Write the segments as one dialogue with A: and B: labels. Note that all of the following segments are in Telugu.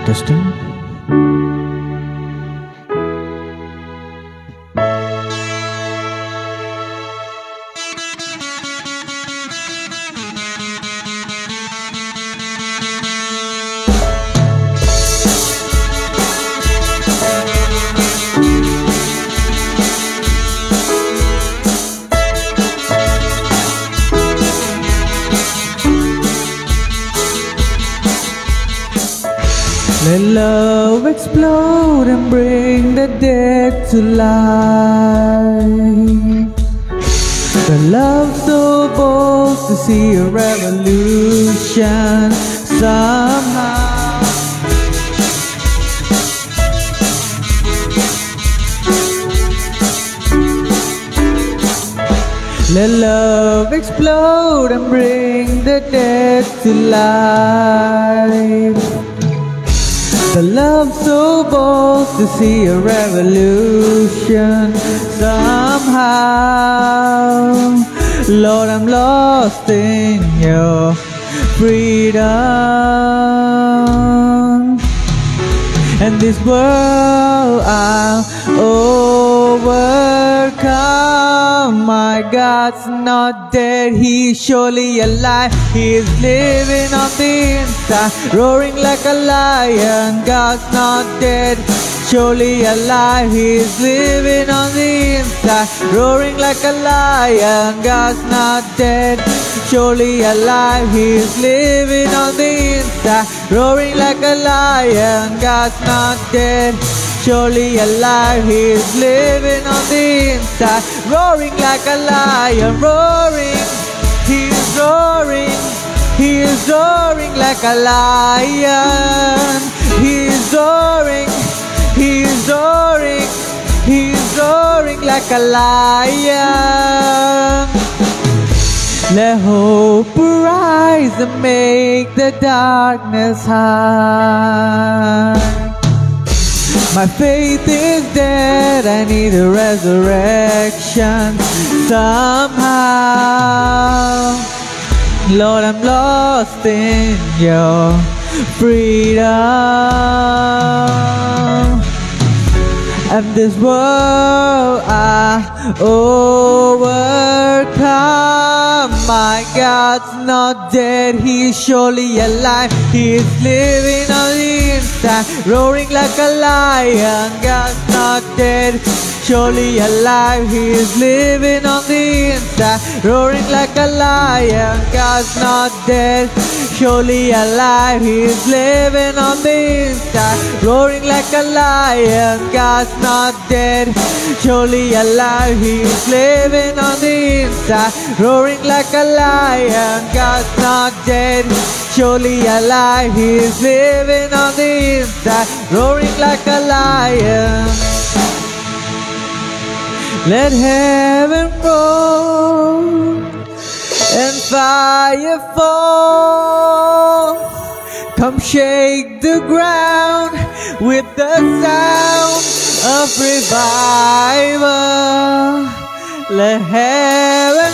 A: Testing. Let love explode and bring the dead to life. The love so bold to see a revolution somehow. Let love explode and bring the dead to life. The love so bold to see a revolution somehow. Lord, I'm lost in your freedom. And this world I'll overcome. My God's not dead, He's surely alive. He is living on the inside, roaring like a lion. God's not dead, surely alive. He's living on the inside, roaring like a lion. God's not dead, surely alive. He's living on the inside, roaring like a lion. God's not dead. Surely alive, he is living on the inside, roaring like a lion, roaring. He is roaring, he is roaring like a lion. He is roaring, he is roaring, he is roaring like a lion. Let hope arise and make the darkness hide. My faith is dead, I need a resurrection somehow. Lord, I'm lost in your freedom. And this world I overcome. My God's not dead, He's surely alive. He is living on the inside, roaring like a lion. God's not dead, surely alive. He is living on the inside, roaring like a lion. God's not dead, surely alive. He is living on the inside, roaring like a lion. God's not dead, surely alive. He is living on the inside, roaring like a lion. God's not dead, surely alive. He is living on the inside, roaring like a lion. Let heaven roar and fire fall. Come shake the ground with the sound of revival. Let heaven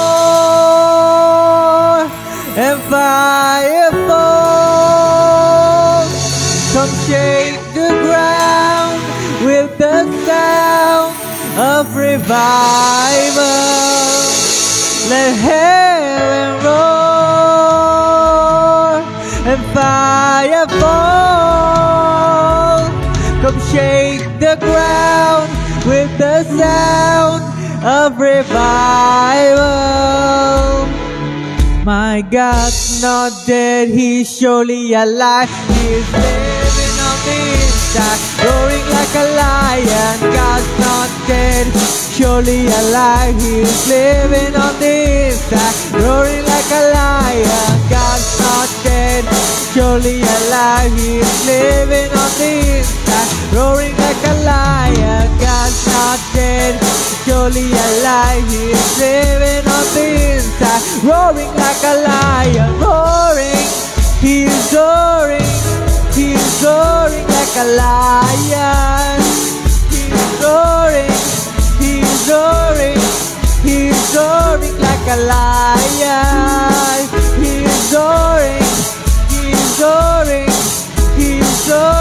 A: roar and fire fall. Come shake the ground with the sound of revival. Let heaven roar and fire fall. Come shake the ground with the sound of revival. My God's not dead, He's surely alive. He's living on the inside, roaring like a lion. God's not dead, surely alive. He's living on the inside, roaring like a lion. God's not dead, surely alive. He's living on the inside, roaring like a lion. God's not dead, surely alive. He's living on the inside, roaring like a lion, roaring. He's roaring, he's roaring like a lion. He's roaring, he's roaring, he's roaring like a lion. He's roaring, he's roaring, he's roaring.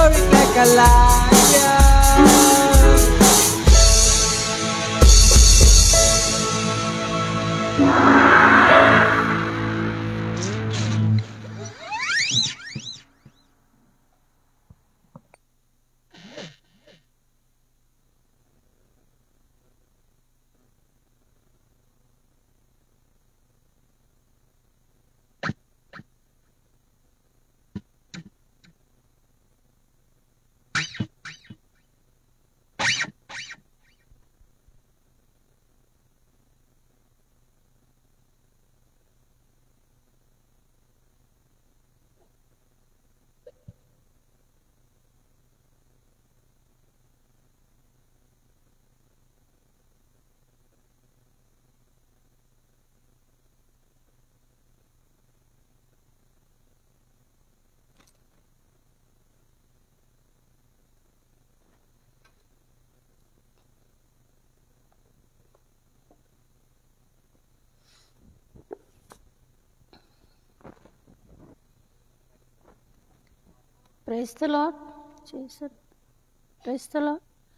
B: ప్రైస్తలో చేశారు ప్రైస్తలో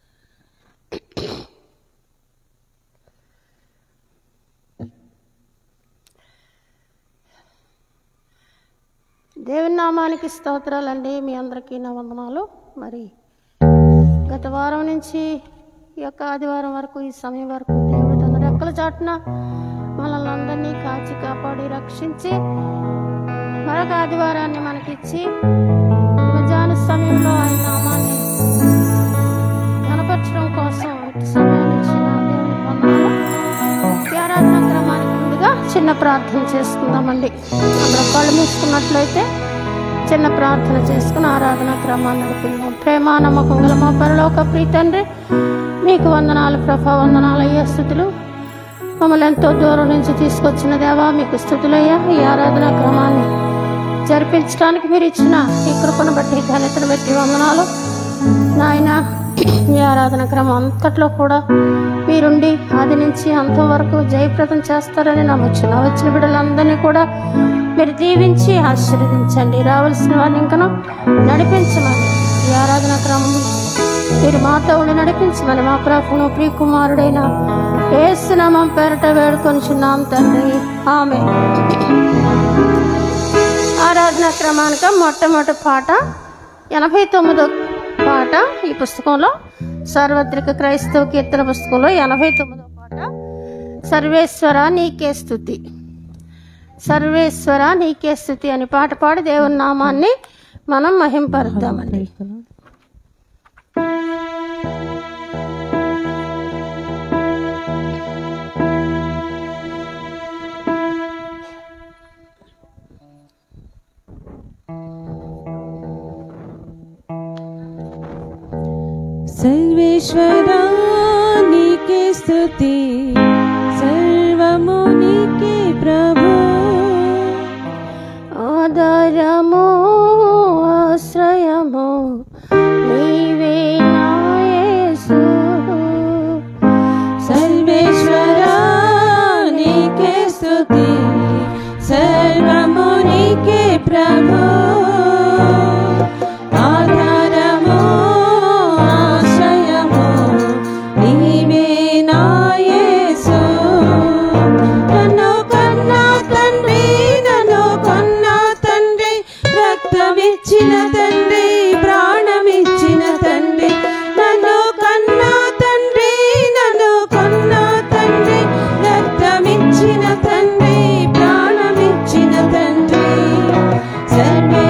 B: దేవుని నామానికి స్తోత్రాలండి మీ అందరికీ నా వందనాలు మరి గత వారం నుంచి ఈ యొక్క ఆదివారం వరకు ఈ సమయం వరకు దేవుడు తన రెక్కల చాటున మనల్ని అందరినీ కాచి కాపాడి రక్షించి మరొక ఆదివారాన్ని మనకిచ్చి మధ్యాహ్న సమయంలో ఆయన నామాన్ని కనపరచడం కోసం ఇటు సమయాన్ని ఇచ్చిన దేవునికి వందనాలు. ఈ ఆరాధన క్రమానికి ముందుగా చిన్న ప్రార్థన చేసుకుందామండి అందరూ కళ్ళు మూసుకున్నట్లయితే చిన్న ప్రార్థన చేసుకుని ఆరాధన క్రమాన్ని నడిపిందాం ప్రేమ నమ్మకం గల మా పరలోక ప్రీతండ్రి మీకు వందనాలు ప్రభా వందనాలు అయ్యే స్థుతులు మమ్మల్ని ఎంతో దూరం నుంచి తీసుకొచ్చిన దేవా మీకు స్థుతులయ్యా ఈ ఆరాధన క్రమాన్ని జరిపించడానికి మీరు ఇచ్చిన ఈ కృపను బట్టి ఘనతను బట్టి వందనాలు నాయన ఈ ఆరాధన క్రమం అంతట్లో కూడా మీరుండి ఆది నుంచి అంతం వరకు జయప్రదం చేస్తారని నమ్మొచ్చు నా వచ్చిన బిడ్డలందరినీ కూడా మీరు దీవించి ఆశీర్వదించండి రావాల్సిన వారిని ఇంకను నడిపించమని ఈ ఆరాధన క్రమం మీరు మాతో ఉండి నడిపించమని మా ప్రభును ప్రియకుమారుడైన ఏసునామం పేరట వేడుకొనిచున్నాం తండ్రి ఆమె ఆరాధన క్రమానిక మొట్టమొదటి పాట ఎనభై తొమ్మిదో పాట ఈ పుస్తకంలో సార్వత్రిక క్రైస్తవ కీర్తన పుస్తకంలో ఎనభై తొమ్మిదో పాట సర్వేశ్వర నీకే స్థుతి సర్వేశ్వర నీకే స్థుతి అని పాట పాడి దేవుని నామాన్ని మనం మహింపరుద్దామండి
C: సర్వేశ్వరా నీకే స్తుతి సర్వము నీకే ప్రభు
B: ఆధారము ఆశ్రయము నీవే నా యేసు
C: సర్వేశ్వరా నీకే స్తుతి సర్వము నీకే ప్రభు ఆధారము ఆశ్రయము నీవే నా యేసు నన్ను కన్నా తండ్రి నన్ను కొన్నా తండ్రి రక్తమిచ్చిన తండ్రి ప్రాణమిచ్చిన తండ్రి నన్ను కన్నా తండ్రి నన్ను కొన్నా తండ్రి రక్తమిచ్చిన తండ్రి ప్రాణమిచ్చిన తండ్రి సర్వే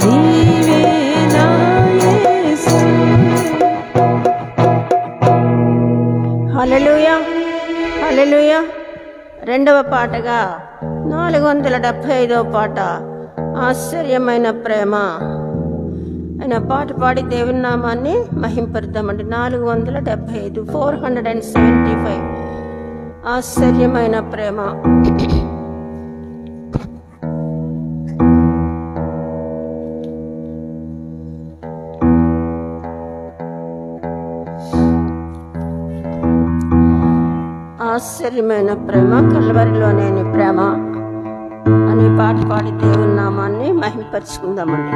C: నీవే నా యేసు
B: హల్లెలూయ హల్లెలూయ రెండవ పాటగా నాలుగు వందల డెబ్భై ఐదవ పాట ఆశ్చర్యమైన ప్రేమ ఆయన పాట పాడి దేవుని నామాన్ని మహింపరుద్దామండి నాలుగు వందల డెబ్భై ఐదు four hundred and seventy five ఆశ్చర్యమైన ప్రేమ ఆశ్చర్యమైన ప్రేమ కల్వరిలోనేని ప్రేమ అనే పాట పాడి దేవుని నామాన్ని మహింపరుచుకుందామండి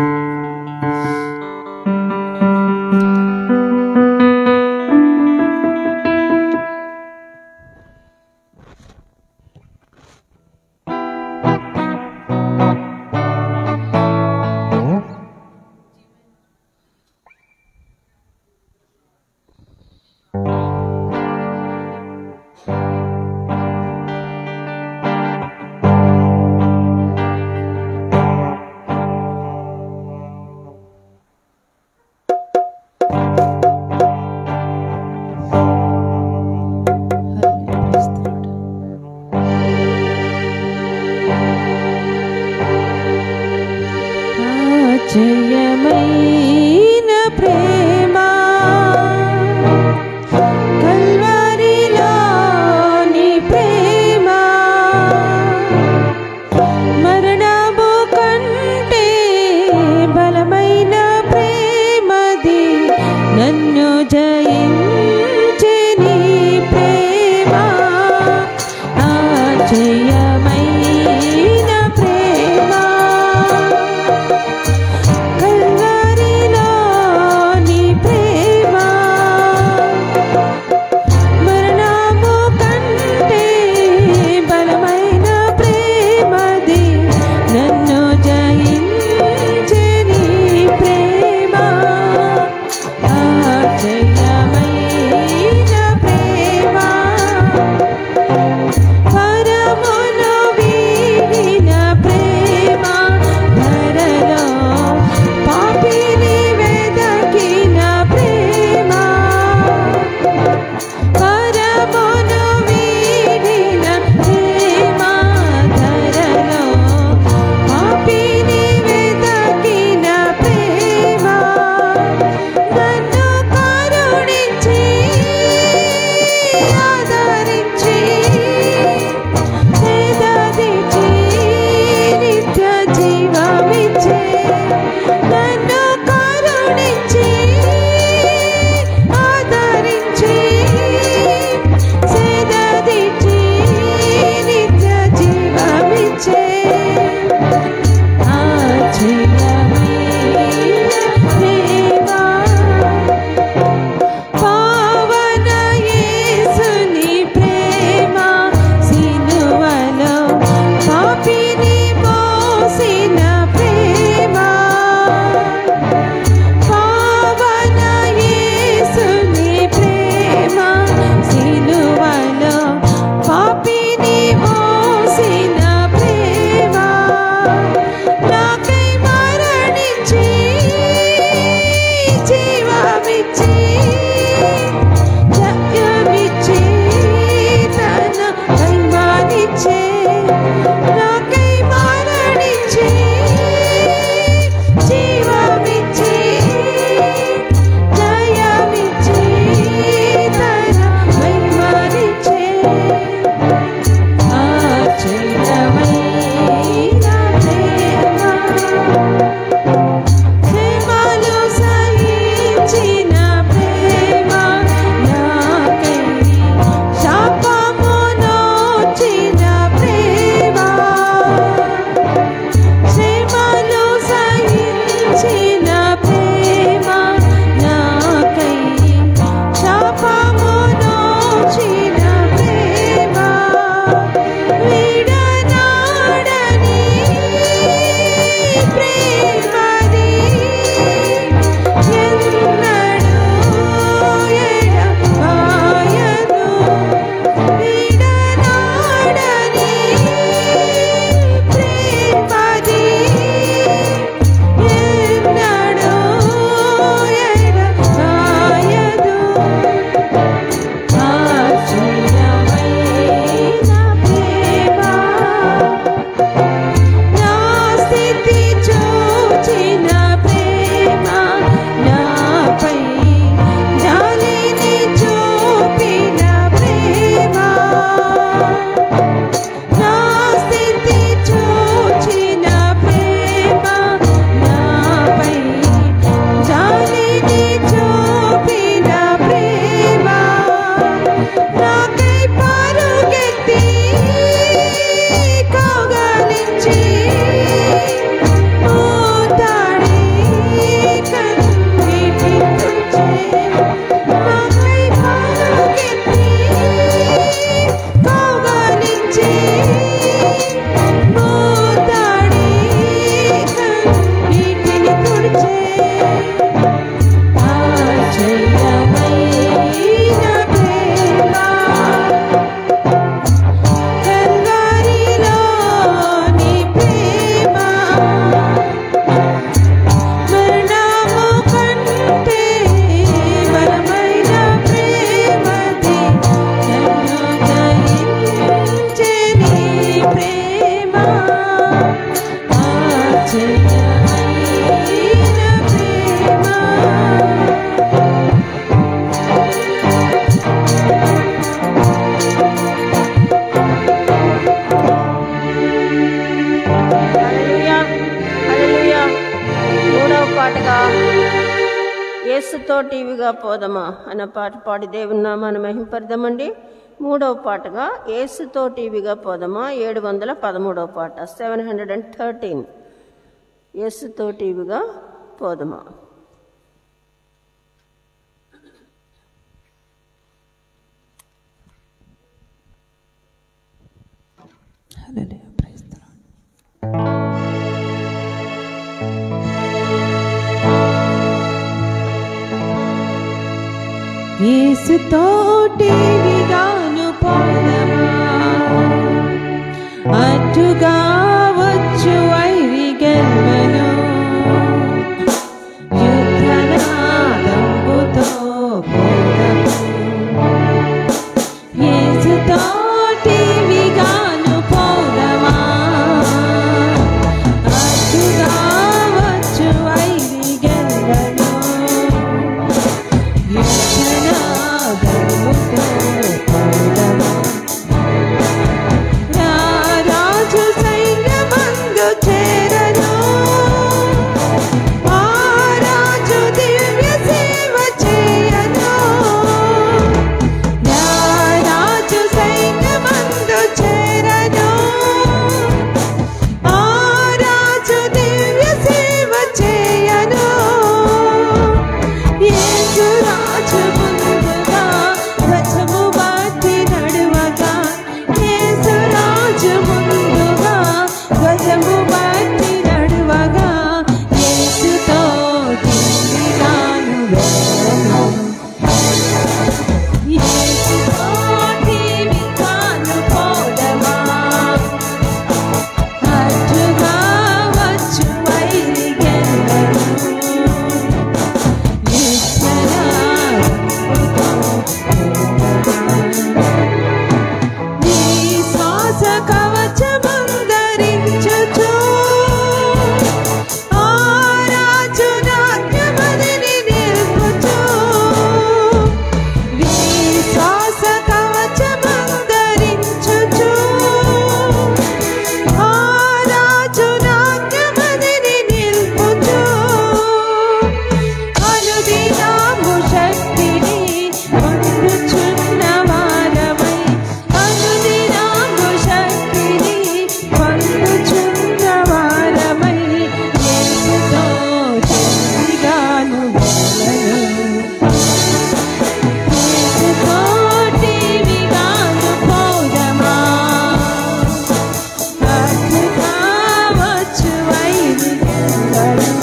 C: ఆశ్చర్యమైన ప్రేమ కల్వరిలోని ప్రేమ మరణము కంటే బలమైన ప్రేమది నన్ను జయించే నీ ప్రేమ ఆశ్చర్యమైన ప్రేమ కల్వరిలోని ప్రేమ మరణము కంటే బలమైన ప్రేమది నన్ను జయించే నీ ప్రేమ ఆశ్చర్యమైన ప్రేమ పరమును వీడిన ప్రేమ ధరలో పాపిని వెదకిన ప్రేమ పరమును వీడిన ప్రేమ ధరలో పాపిని వెదకిన ప్రేమ నన్ను కరుణించి ఆదరించి సేదదిచి నిత్య జీవమిచ్చే నన్ను కరుణించి ఆదరించి సేదదిచి నిత్య జీవమిచ్చే ఆశ్చర్యమైన ప్రేమ పావన యేసుని ప్రేమ సిలువలో పాపిని మోసిన ప్రేమ పావన యేసుని ప్రేమ సిలువలో పాపిని మోసిన ప్రేమ నాకై మరణించి జీవమిచ్చి జయమిచ్చి తన మహిమనిచ్చే నాకై మరణించి జీవమిచ్చి జయమిచ్చి తన మహిమనిచ్చే ఆశ్చర్యమైన ప్రేమ ప్రేమలు సహించిన ప్రేమ నాకై శాపము నోచిన ప్రేమ ప్రేమలు సహించిన ప్రేమ నాకై శాపము నోచిన ప్రేమ విడనాడని ప్రేమది ఎన్నడూ ఎడబాయదు విడనాడని ప్రేమది
D: పాటగా యేసుతో టీవీగా పోదమా అన్న పాట పాడి దేవుని నామాన్ని మహింపడదామండి మూడవ పాటగా యేసుతో టీవీగా పోదమా ఏడు వందల పదమూడవ పాట సెవెన్ హండ్రెడ్ అండ్ థర్టీన్ యేసుతో టీవీగా పోదమా
C: Hallelujah. Praise the Lord. యేసుతోటివిగాను పోదమా అటుగా వచ్చు వైరి గెల్వను యుద్ధనాదంబుతో పోదము యేసుతోటివిగాను పోదమా అటుగా వచ్చు వైరి గెల్వను యుద్ధనాదంబుతో పోదము రాజు సైన్యమందు చేరను ఆ రాజు దివ్య సేవ చేయను రాజు సైన్యమందు చేరను ఆ రాజు దివ్య సేవ చేయను యేసు రాజు ముందుగా రథము బాటి నడువగా యేసు రాజు ముందుగా ధ్వజము బాటి నడువగా యేసుతో దివిగాను వెళ్ళను యేసుతో దివిగాను పోదమా అటుగా వచ్చు వైరి గెలవను నీ శ్వాస కవచమందరించుచు ఆ రాజు నాట్యమదిని నిలుపుచు నీ శ్వాస కవచమందరించుచు ఆ రాజు నాట్యమదిని నిలుపుచు అనుదినము శక్తిని పొందుచున్న వారమై అనుదినము శక్తిని పొందుచున్న వారమై యేసుతో చెందిగాను వెళ్ళను యేసుతో టీవిగాను పోదమా అటుగా వచ్చు వైరి గెలవను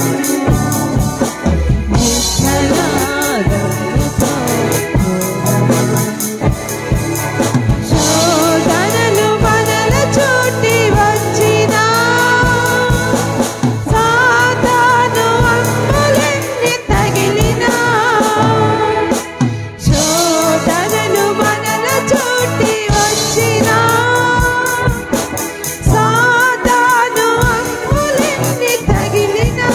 C: శోధనలు మనల చుట్టి వచ్చినా సాతాను అంబులెన్ని తగిలినా శోధనలు మనల చుట్టి వచ్చినా సాతాను అంబులెన్ని తగిలినా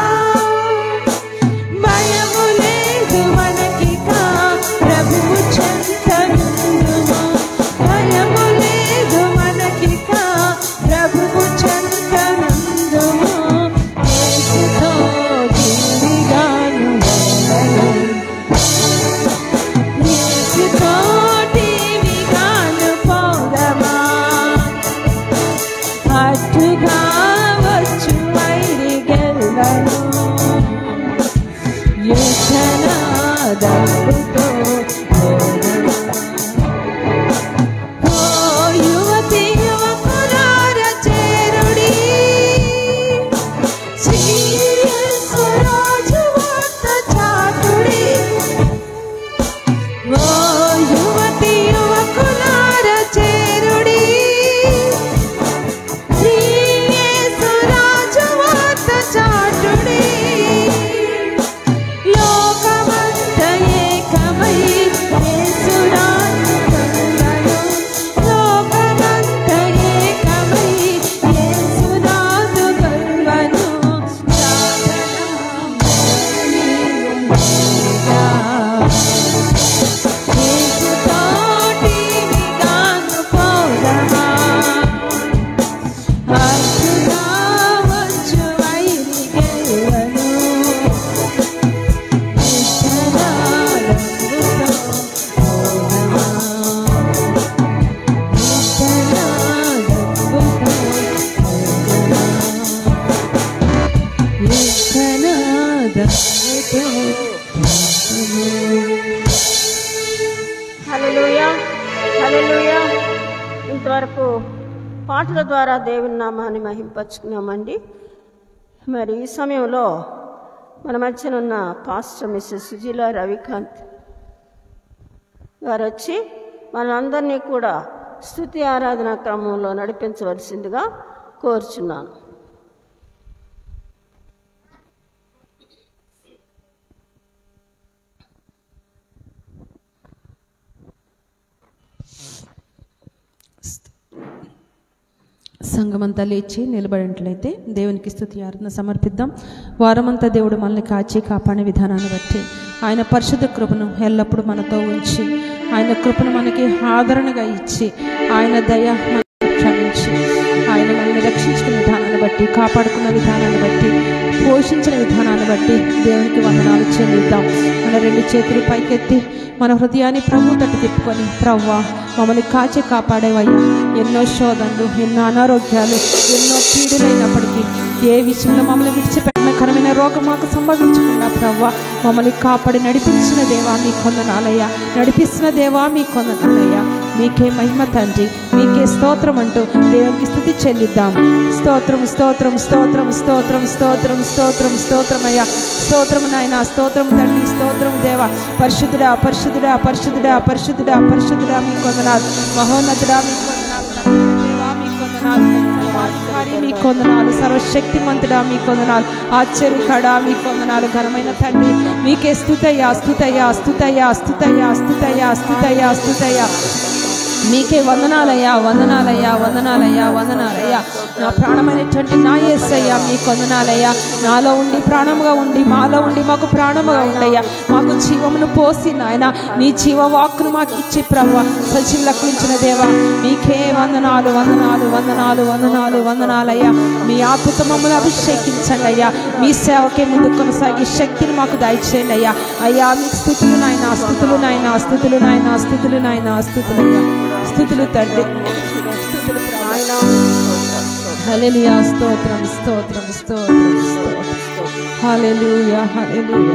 C: భయము లేదు మనకిక ప్రభువు చెంతనుందుము భయము లేదు మనకిక ప్రభువు చెంతనుందుము యేసుతో దివిగాను వెళ్ళను యేసుతో దివిగాను పోదమా అటుగా వచ్చు వైరి గెలవను యుద్ధనాదంబుతో పోదమా. ఓ యువతి యువకులార చేరుడి శ్రీయేసు రాజు వార్త చాటుడి ఓ యువతి యువకులార చేరుడి శ్రీయేసు రాజు వార్త చాటుడి లోకమంత ఏకమై యేసురాజు కనులను లోకమంత ఏకమై యేసురాజు కనులను యేసుతోటి విగాను పోదమా అటుగా వచ్చు వైరి గెలవను దయతో
D: హల్లెలూయా హల్లెలూయా ఇంతవరకు పాటల ద్వారా దేవుని నామాన్ని మహింపరుచుకున్నామండి మరి ఈ సమయంలో మన మధ్యన ఉన్న పాస్టర్ మిస్సెస్ సుజీల రవికాంత్ గారు వచ్చి మనందరినీ కూడా స్థుతి ఆరాధన క్రమంలో నడిపించవలసిందిగా కోరుచున్నాను
C: సంఘమంతా లేచి నిలబడినట్లయితే దేవునికి స్థుతి ఆరాధన సమర్పిద్దాం వారమంతా దేవుడు మనల్ని కాచి కాపాడే విధానాన్ని బట్టి ఆయన పరిశుద్ధ కృపను ఎల్లప్పుడూ మనతో ఉంచి ఆయన కృపను మనకి ఆదరణగా ఇచ్చి ఆయన దయ మనకు క్షమించి ఆయన మనల్ని రక్షించిన విధానాన్ని బట్టి కాపాడుకున్న విధానాన్ని బట్టి పోషించిన విధానాన్ని బట్టి దేవునికి వందనాలు చెల్లిద్దాం మన రెండు చేతులు పైకెత్తి మన హృదయాన్ని ప్రభు తట్టు తిప్పుకొని ప్రవ్వా మమ్మల్ని కాచి కాపాడేవయ్యా ఎన్నో శోధనలు ఎన్నో అనారోగ్యాలు ఎన్నో పీడులైనప్పటికీ ఏ విషయంలో మమ్మల్ని విడిచిపెట్టిన కరమైన రోగం మాకు సంభవించకుండా ప్రవ్వా మమ్మల్ని కాపాడి నడిపించిన దేవా మీ కొందనాలయ్యా నడిపిస్తున్న దేవా మీ కొందనాలయ్యా మీకే మహిమ తండ్రి మీకే స్తోత్రం అంటూ దేవునికి స్థుతి చెల్లిద్దాం స్తోత్రం స్తోత్రం స్తోత్రం స్తోత్రం స్తోత్రం స్తోత్రం స్తోత్రం అయ్యా స్తోత్రం నాయన స్తోత్రం తండ్రి స్తోత్రం దేవా పరిశుద్ధుడా పరిశుద్ధుడా పరిశుద్ధుడా పరిశుద్ధుడా పరిశుద్ధుడా మీ కొందనాలు మహోన్నతుడా మీ కొందనాలు దేవా మీ కొందనాలు సర్వాధికారి మీ కొందనాలు సర్వశక్తిమంతుడా మీ కొందనాలు ఆశ్చర్యకడా మీ కొందనాలు ఘనమైన తండ్రి మీకే స్థుతయ్యా స్థుతయ్యా స్థుతయ్యా స్థుతయ్యా స్థుతయ్యా స్థుతయ్యా స్థుతయ్యా మీకే వందనాలయ్యా వందనాలయ్యా వందనాలయ్యా వందనాలయ్యా నా ప్రాణమైనటువంటి నా యేసయ్యా మీ వందనాలయ్యా నాలో ఉండి ప్రాణముగా ఉండి మాలో ఉండి మాకు ప్రాణముగా ఉండయ్యా మాకు జీవమును పోసి నాయన నీ జీవవాక్కును మాకు ఇచ్చి ప్రభు సచివులకించిన దేవా మీకే వందనాలు వందనాలు వందనాలు వందనాలు వందనాలయ్యా మీ ఆత్మతో మమ్మల్ని అభిషేకించండి అయ్యా మీ సేవకే ముందు కొనసాగి శక్తిని మాకు దయచేయండి అయ్యా అయ్యా మీకు స్థుతులు నాయన స్థుతులు నాయన స్థుతులు నాయన స్థుతులు నాయన స్థుతులు అయ్యా స్థుతులు తండ్రి స్థుతులు
D: ఆయన
C: హల్లెలూయా స్తోత్రం స్తోత్రం స్తోత్రం స్తోత్రం హల్లెలూయా హల్లెలూయా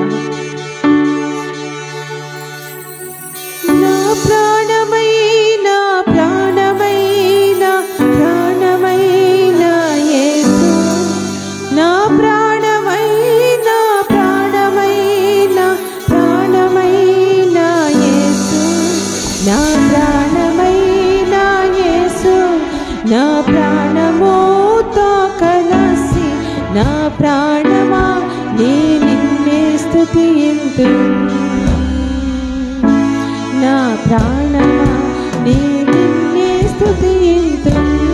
B: నా ప్రాణమైన ప్రాణమైన ప్రాణమైన యేసు నా ప్రాణమైన ప్రాణమైన ప్రాణమైన యేసు నా ప్రాణమైన యేసు నా ప్రాణముతో కలసి నా ప్రాణమా నే నిన్నే స్తుతింతు నా ప్రాణమా నే నిన్నే స్తుతింతు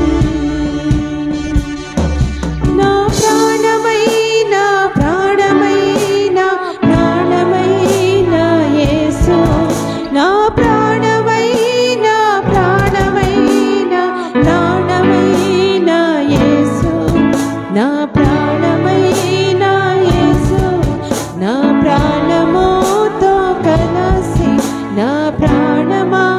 B: నా ప్రాణమైన ప్రాణమైన ప్రాణమైన యేసు నా ప్రాణమైన ప్రాణమైన ప్రాణమైన యేసు నా ప్రాణమైన యేసు నా ప్రాణముతో కలసి నా ప్రాణమా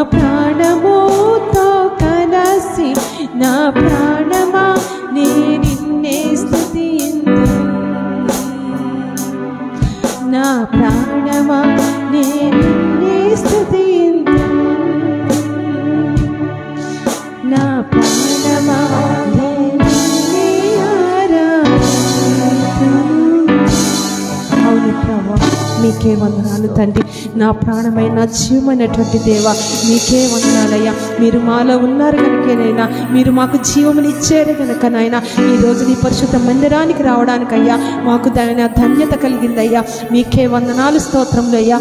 C: ప్రాణముతో కలసి నా ప్రాణమా నే నిన్నే స్తుతింతు నా ప్రాణమా నే నిన్నే స్తుతింతు నా ప్రాణమా నే నిన్నే ఆరాధింతు అవును ప్రభా మీకే వందనాలు తండ్రి నా ప్రాణమైన నా జీవమైనటువంటి దేవ మీకే వందనాలయ్యా మీరు మాలో ఉన్నారు కనుకనైనా మీరు మాకు జీవమునిచ్చారు కనుక నాయన ఈ రోజు నీ పరిశుద్ధ మందిరానికి రావడానికయ్యా మాకు దాని ధన్యత కలిగిందయ్యా మీకే వందనాలు స్తోత్రములు అయ్యా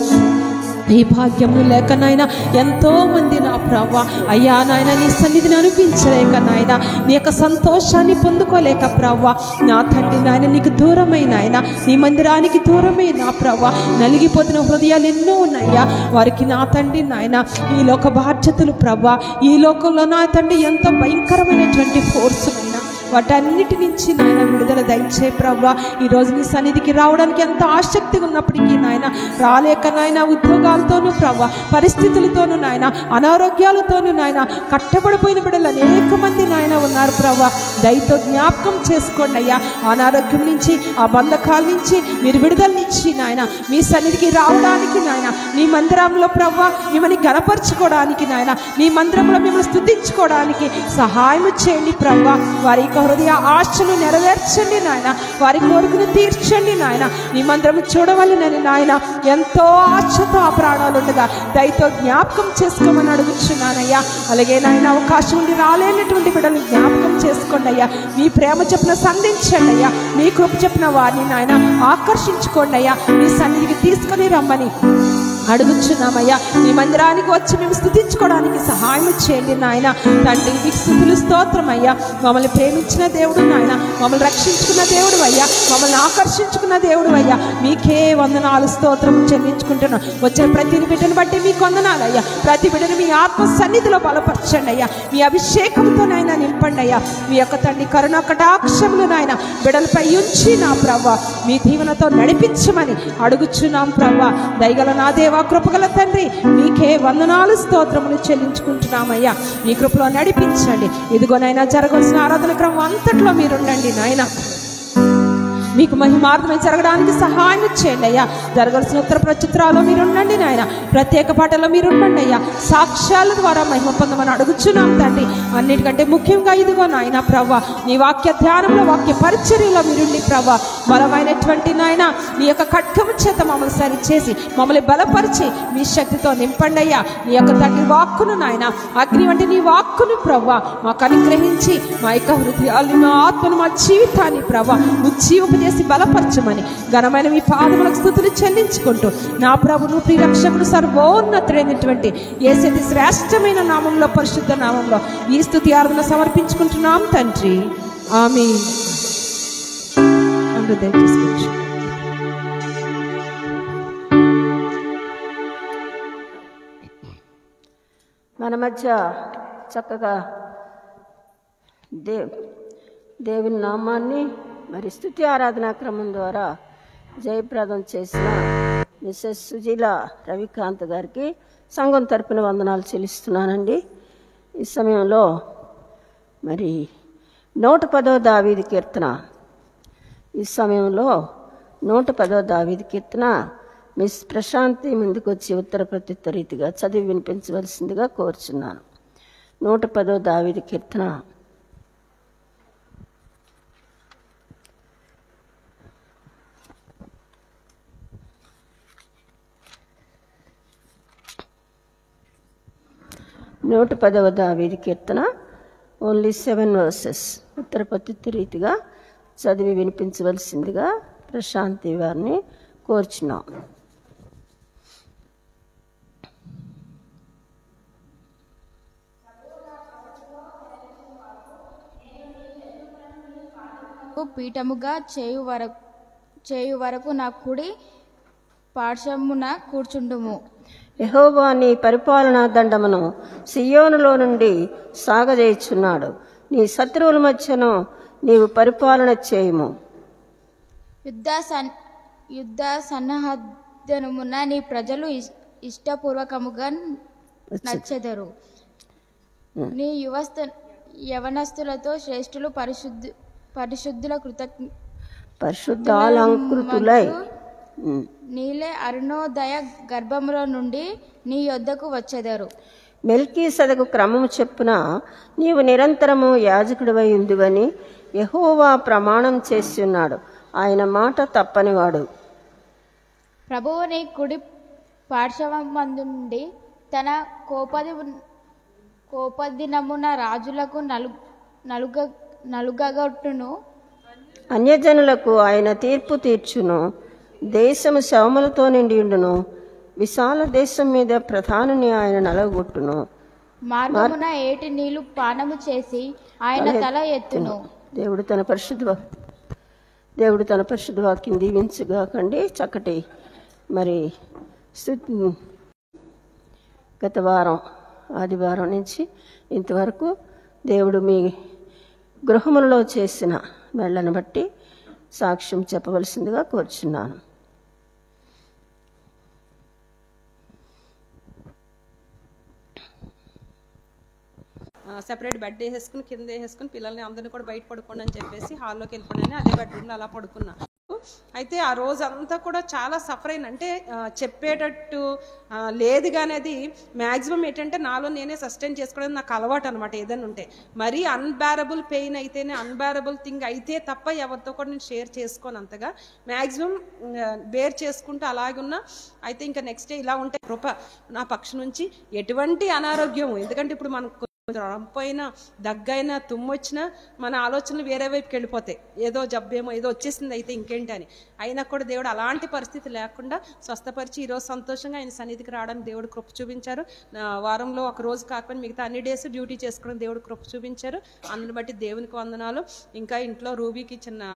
C: ఈ భాగ్యము లేక నాయన ఎంతో మంది నా ప్రభ అయ్యా నాయన నీ సన్నిధిని అనిపించలేక నాయన నీ యొక్క సంతోషాన్ని పొందుకోలేక ప్రవ్వ నా తండ్రి నాయన నీకు దూరమైన ఆయన నీ మందిరానికి దూరమే నా ప్రవ్వ నలిగిపోతున్న హృదయాలు ఎన్నో ఉన్నాయ్యా వారికి నా తండ్రి నాయన ఈ లోక బాధ్యతలు ప్రవ్వ ఈ లోకంలో నా తండ్రి ఎంత భయంకరమైనటువంటి ఫోర్స్ అయినా వాటన్నిటి నుంచి నాయన విడుదల దయచే ప్రవ్వా ఈ రోజు నీ సన్నిధికి రావడానికి ఎంత ఆసక్తి ఉన్నప్పటికీ నాయన రాలేక నాయన ఉద్యోగాలతోనూ ప్రవ్వా పరిస్థితులతోనూ నాయన అనారోగ్యాలతోనూ నాయన కట్టబడిపోయిన బిడ్డలు అనేక మంది నాయన ఉన్నారు ప్రవ్వా దయతో జ్ఞాపకం చేసుకోండి అయ్యా అనారోగ్యం నుంచి ఆ బంధకాల నుంచి మీరు విడుదలనిచ్చి నాయన మీ సన్నిధికి రావడానికి నాయన నీ మందిరంలో ప్రవ్వా మిమ్మల్ని గనపరచుకోవడానికి నాయన నీ మందిరంలో మిమ్మల్ని స్థుతించుకోవడానికి సహాయం చేయండి ప్రవ్వా వారి యొక్క హృదయ ఆశను నెరవేర్చండి నాయన వారి కోరికను తీర్చండి నాయన నీ మందిరం చూడవలనని నాయన ఎంతో ఆశతో ఆ ప్రాణాలు ఉండగా దయతో జ్ఞాపకం చేసుకోమని అడుగుచున్నానయ్యా అలాగే నాయన అవకాశం ఉండి రాలేనటువంటి బిడ్డలు జ్ఞాపకం చేసుకోండి అయ్యా మీ ప్రేమ చెప్పిన సంధించండి అయ్యా మీ కృప చెప్పిన వారిని నాయన ఆకర్షించుకోండి అయ్యా మీ సన్నిధికి తీసుకొని రమ్మని అడుగుచున్నామయ్యా నీ మందిరానికి వచ్చి మేము స్థుతించుకోవడానికి సహాయం చేయండి నాయన తండ్రి మీకు స్థుతులు స్తోత్రం అయ్యా మమ్మల్ని ప్రేమించిన దేవుడు నాయన మమ్మల్ని రక్షించుకున్న దేవుడు అయ్యా మమ్మల్ని ఆకర్షించుకున్న దేవుడు అయ్యా మీకే వందనాలు స్తోత్రం చెల్లించుకుంటున్నాం వచ్చిన ప్రతి బిడ్డను బట్టి మీకు వందనాలు అయ్యా ప్రతి బిడ్డను మీ ఆత్మ సన్నిధిలో బలపరచండి అయ్యా మీ అభిషేకంతో నాయన నింపండి అయ్యా మీ యొక్క తండ్రి కరుణ కటాక్షములు నాయన బిడలపై ఉంచి నా ప్రవ్వ మీ దీవెనతో నడిపించమని అడుగుచున్నాం ప్రవ్వ దయగల నా దేవా కృపగల తండ్రి మీకే వందనాలు స్తోత్రములు చెల్లించుకుంటున్నామయ్యా మీ కృపలో నడిపించండి ఇదిగోనైనా జరగాల్సిన ఆరాధన క్రమం అంతట్లో మీరుండండి నాయన మీకు మహిమార్థమే జరగడానికి సహాయం చేయండి అయ్యా జరగాల్సిన ఉత్తర ప్రచిత్రాల్లో మీరు ఉండండి నాయన ప్రత్యేక పాటలో మీరు ఉండండి అయ్యా సాక్ష్యాల ద్వారా మహిమ పొందమని అడుగుచున్నాం తండ్రి అన్నిటికంటే ముఖ్యంగా ఇదిగో నాయన ప్రవ్వ నీ వాక్య ధ్యానంలో వాక్య పరిచర్యలో మీరుండి ప్రవ్వ బలమైనటువంటి నాయన నీ యొక్క ఖడ్గము చేత మమ్మల్ని సరిచేసి మమ్మల్ని బలపరిచి మీ శక్తితో నింపండి అయ్యా నీ యొక్క తండ్రి వాక్కును నాయన అగ్ని వంటి నీ వాక్కును ప్రవ్వ మాకు అనుగ్రహించి మా యొక్క హృదయాలు మా ఆత్మను మా జీవితాన్ని ప్రవ్వ ఉజ్జీవపజేసి బలపరచమని ఘనమైన మీ పాదములకు స్థుతులు చెల్లించుకుంటూ నా ప్రభును ప్రియరక్షకుడు సర్వోన్నతుడైనటువంటి ఏసతి శ్రేష్టమైన నామంలో పరిశుద్ధ నామంలో ఈ స్థుతి ఆరాధన సమర్పించుకుంటున్నాం తండ్రి ఆమె అందరూ దయచేసి కూర్చోండి.
D: మన మధ్య చక్కగా దే దేవుని నామాన్ని మరి స్థుతి ఆరాధనా క్రమం ద్వారా జయప్రదం చేసిన మిస్సెస్ సుజీల రవికాంత్ గారికి సంఘం తరపున వందనాలు చెల్లిస్తున్నానండి ఈ సమయంలో మరి నూట పదో దావీది కీర్తన ఈ సమయంలో నూట పదో దావీది కీర్తన మిస్ ప్రశాంతి ముందుకు వచ్చి ఉత్తర ప్రత్యుత్తర రీతిగా చదివి వినిపించవలసిందిగా కోరుచున్నాను నూట పదో దావీది కీర్తన నూట పదవ దావీది కీర్తన ఓన్లీ సెవెన్ వర్సెస్ ఉత్తర ప్రత్యుత్తర రీతిగా చదివి వినిపించవలసిందిగా ప్రశాంతి వారిని కోరుచున్నాం
E: పీఠముగా చేయు వరకు చేయు వరకు నా కుడి పార్శ్వమున కూర్చుండుము
D: యెహోవా నీ పరిపాలనా దండమును సియోనులో నుండి సాగజేయుచున్నాడు నీ శత్రువుల మధ్యను నీవు పరిపాలన చేయుము
E: యుద్ధ సన్ యుద్ధ సన్నహద్దనమున నీ ప్రజలు ఇష్- ఇష్టపూర్వకముగా నచ్చెదరు నీ యువస్థ యవనస్తులతో శ్రేష్ఠులు పరిశుద్ధి పరిశుద్ధుల కృతజ్ఞ
D: పరిశుద్ధాలంకృతులై ఉమ్.
E: నీలే అరుణోదయ గర్భములో నుండి నీ యొద్దకు వచ్చెదరు
D: మెల్కీ సదకు క్రమము చెప్పున నీవు నిరంతరము యాజకుడివై ఉందివని యెహోవా ప్రమాణం చేస్తున్నాడు ఆయన మాట తప్పనివాడు
E: ప్రభువు నీ కుడి పార్శ్వమందు నుండి తన కోపది కోపదినమున రాజులకు నలు నలుగ నలుగగొట్టును
D: అన్యజనులకు ఆయన తీర్పు తీర్చును దేశము శవములతో నిండి ఉండును విశాల దేశం మీద ప్రధానుని ఆయన నలగొట్టును
E: మార్గమున ఏటి నీళ్లు పానము చేసి ఆయన తల ఎత్తును
D: దేవుడు తన పరిశుద్ధ వా- దేవుడు తన పరిశుద్ధ వాక్యం దీవించుగాకండి చక్కటి మరి స్తు- గత వారం ఆదివారం నుంచి ఇంతవరకు దేవుడు మీ గృహములలో చేసిన మెళ్ళను బట్టి సాక్ష్యం చెప్పవలసిందిగా కోరుచున్నాను
C: సెపరేట్ బెడ్ వేసేసుకుని కింద వేసేసుకుని పిల్లల్ని అందరిని కూడా బయట పడుకోండి అని చెప్పేసి హాల్లోకి వెళ్ళిపోయాను అదే బెడ్రూమ్లో అలా పడుకున్నా అయితే ఆ రోజు అంతా కూడా చాలా సఫర్ అయిన అంటే ఆ, చెప్పేటట్టు ఆ, లేదు కానీ అది మ్యాక్సిమం ఏంటంటే నాలో నేనే సస్టైన్ చేసుకోవడం నాకు అలవాటు అనమాట ఏదైనా ఉంటే మరీ అన్బేరబుల్ పెయిన్ అయితేనే అన్బేరబుల్ థింగ్ అయితే తప్ప ఎవరితో కూడా నేను షేర్ చేసుకోను అంతగా మ్యాక్సిమం బేర్ చేసుకుంటూ అలాగే ఉన్నా అయితే ఇంకా నెక్స్ట్ డే ఇలా ఉంటే కృప నా పక్ష నుంచి ఎటువంటి అనారోగ్యం ఎందుకంటే ఇప్పుడు మనకు రంపైనా దగ్గైనా తుమ్మొచ్చినా మన ఆలోచనలు వేరే వైపుకి వెళ్ళిపోతాయి ఏదో జబ్బేమో ఏదో వచ్చేసింది అయితే ఇంకేంటి అని అయినా కూడా దేవుడు అలాంటి పరిస్థితి లేకుండా స్వస్థపరిచి ఈరోజు సంతోషంగా ఆయన సన్నిధికి రావడానికి దేవుడు కృప చూపించారు నా వారంలో ఒక రోజు కాకపోయినా మిగతా అన్ని డేస్ డ్యూటీ చేసుకోవడం దేవుడు కృప చూపించారు అందుని బట్టి దేవునికి వందనాలు ఇంకా ఇంట్లో రూబీకి చిన్న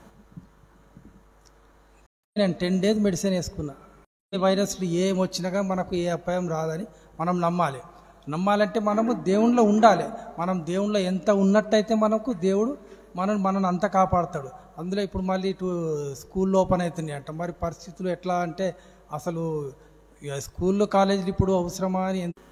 F: నేను టెన్ డేస్ మెడిసిన్ వేసుకున్నా ఈ వైరస్లు ఏం వచ్చినా కానీ మనకు ఏ అపాయం రాదని మనం నమ్మాలి నమ్మాలంటే మనము దేవుణ్ణిలో ఉండాలి మనం దేవుణ్ణిలో ఎంత ఉన్నట్టయితే మనకు దేవుడు మనం మనల్ని అంత కాపాడతాడు అందులో ఇప్పుడు మళ్ళీ ఇటు స్కూల్ ఓపెన్ అవుతున్నాయి అంట మరి పరిస్థితులు ఎట్లా అంటే అసలు ఇక స్కూల్లో కాలేజీలు ఇప్పుడు అవసరమా అని ఎంత-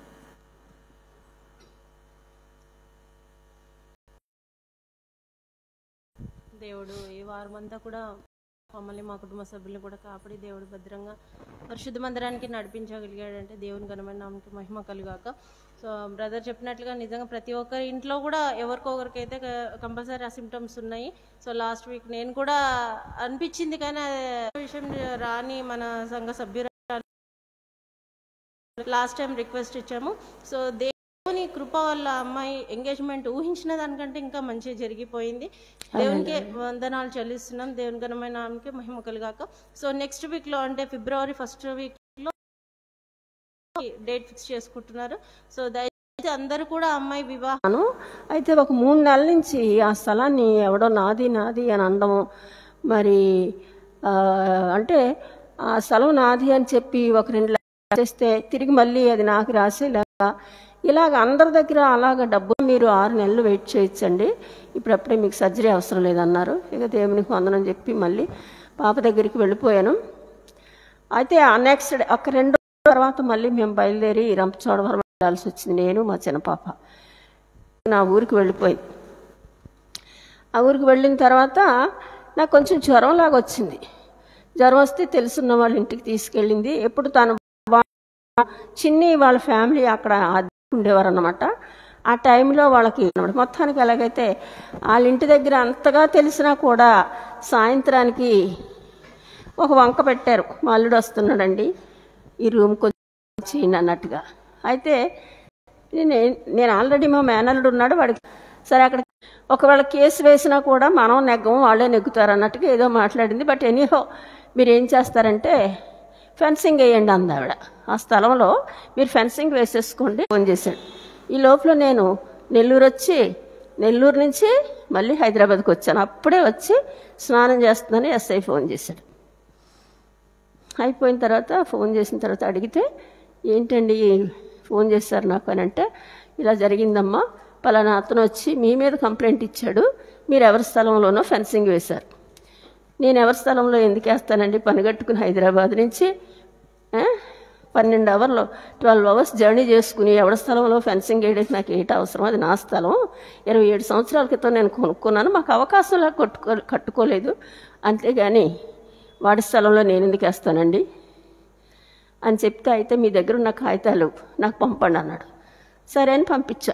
G: దేవుడు ఈ వారం అంతా కూడా మమ్మల్ని మా కుటుంబ సభ్యులను కూడా కాపాడి దేవుడు భద్రంగా పరిశుద్ధ మందిరానికి నడిపించగలిగాడంటే దేవుని ఘనమైన నామకి మహిమ కలుగాక సో బ్రదర్ చెప్పినట్లుగా నిజంగా ప్రతి ఒక్కరి ఇంట్లో కూడా ఎవరికొకరికైతే కంపల్సరీ ఆ సిమ్టమ్స్ ఉన్నాయి సో లాస్ట్ వీక్ నేను కూడా అనిపించింది కానీ ఆ విషయం రాని మన సంఘ సభ్యురాలు లాస్ట్ టైం రిక్వెస్ట్ ఇచ్చాము సో దేవుని కృప వల్ల అమ్మాయి ఎంగేజ్మెంట్ ఊహించిన దానికంటే ఇంకా మంచిగా జరిగిపోయింది దేవునికి వందనాలు చెల్లిస్తున్నాం దేవుని ఘనమైన నామకి మహిమ కలుగాక సో నెక్స్ట్ వీక్ లో అంటే ఫిబ్రవరి ఫస్ట్ వీక్ లో డేట్ ఫిక్స్ చేసుకుంటున్నారు సో దయచేసి అందరూ కూడా అమ్మాయి వివాహం
D: అను అయితే ఒక మూడు నెలల నుంచి ఆ స్థలాన్ని ఎవడో నాది నాది అని అనడము మరి ఆ, అంటే ఆ స్థలం నాది అని చెప్పి ఒక రెండు లక్షలు చేస్తే తిరిగి మళ్ళీ అది నాకు రాసే లేక ఇలాగ అందరి దగ్గర అలాగ డబ్బు మీరు ఆరు నెలలు వెయిట్ చేయొచ్చండి ఇప్పుడప్పుడే మీకు సర్జరీ అవసరం లేదన్నారు ఇక దేవునికి వందనం చెప్పి మళ్ళీ పాప దగ్గరికి వెళ్ళిపోయాను అయితే ఆ నెక్స్ట్ డే ఒక రెండు రోజుల తర్వాత మళ్ళీ మేము బయలుదేరి రంపచోడవరం వెళ్ళాల్సి వచ్చింది నేను మా చిన్న పాప నా ఊరికి వెళ్ళిపోయింది ఆ ఊరికి వెళ్ళిన తర్వాత నాకు కొంచెం జ్వరం లాగా వచ్చింది జ్వరం వస్తే తెలుసున్న వాళ్ళ ఇంటికి తీసుకెళ్ళింది ఎప్పుడు తను వా- చిన్ని వాళ్ళ ఫ్యామిలీ అక్కడ అద్దెకు ఉండేవారు అన్నమాట ఆ టైంలో వాళ్ళకి అన్నమాట. మొత్తానికి ఎలాగైతే వాళ్ళ ఇంటి దగ్గర అంతగా తెలిసినా కూడా సాయంత్రానికి ఒక వంక పెట్టారు మా అల్లుడు వస్తున్నాడండి ఈ రూమ్ కొంచెం చేయండి అన్నట్టుగా అయితే నేను నేను ఆల్రెడీ మా మేనల్లుడు ఉన్నాడు వాడికి సరే అక్కడ ఒకవేళ కేసు వేసినా కూడా మనం నెగ్గం వాళ్ళే నెగ్గుతారు అన్నట్టుగా ఏదో మాట్లాడింది బట్ ఎనీహో మీరు ఏం చేస్తారంటే ఫెన్సింగ్ వేయండి అంది ఆవిడ ఆ స్థలంలో మీరు ఫెన్సింగ్ వేసేసుకోండి ఫోన్ చేశాడు ఈ లోపల నేను నెల్లూరు వచ్చి నెల్లూరు నుంచి మళ్ళీ హైదరాబాద్కి వచ్చాను అప్పుడే వచ్చి స్నానం చేస్తుందని ఎస్ఐ ఫోన్ చేశాడు అయిపోయిన తర్వాత ఫోన్ చేసిన తర్వాత అడిగితే ఏంటండి ఫోన్ చేశారు నాకు అని అంటే ఇలా జరిగిందమ్మా పలానా అతను వచ్చి మీ మీద కంప్లైంట్ ఇచ్చాడు మీరు ఎవరి స్థలంలోనో ఫెన్సింగ్ వేశారు నేను ఎవరి స్థలంలో ఎందుకు వేస్తానండి పనిగట్టుకుని హైదరాబాద్ నుంచి ఆ, పన్నెండు అవర్లో ట్వెల్వ్ అవర్స్ జర్నీ చేసుకుని ఎవడ స్థలంలో ఫెన్సింగ్ వేయడానికి నాకు ఏంటి అవసరం అది నా స్థలం ఇరవై ఏడు సంవత్సరాల క్రితం నేను కొనుక్కున్నాను మాకు అవకాశంలా కొట్టుకో కట్టుకోలేదు అంతేగాని వాడి స్థలంలో నేను ఎందుకు వేస్తానండి అని చెప్తే అయితే మీ దగ్గర ఉన్న కాగితాలు నాకు పంపండి అన్నాడు సరే అని పంపించా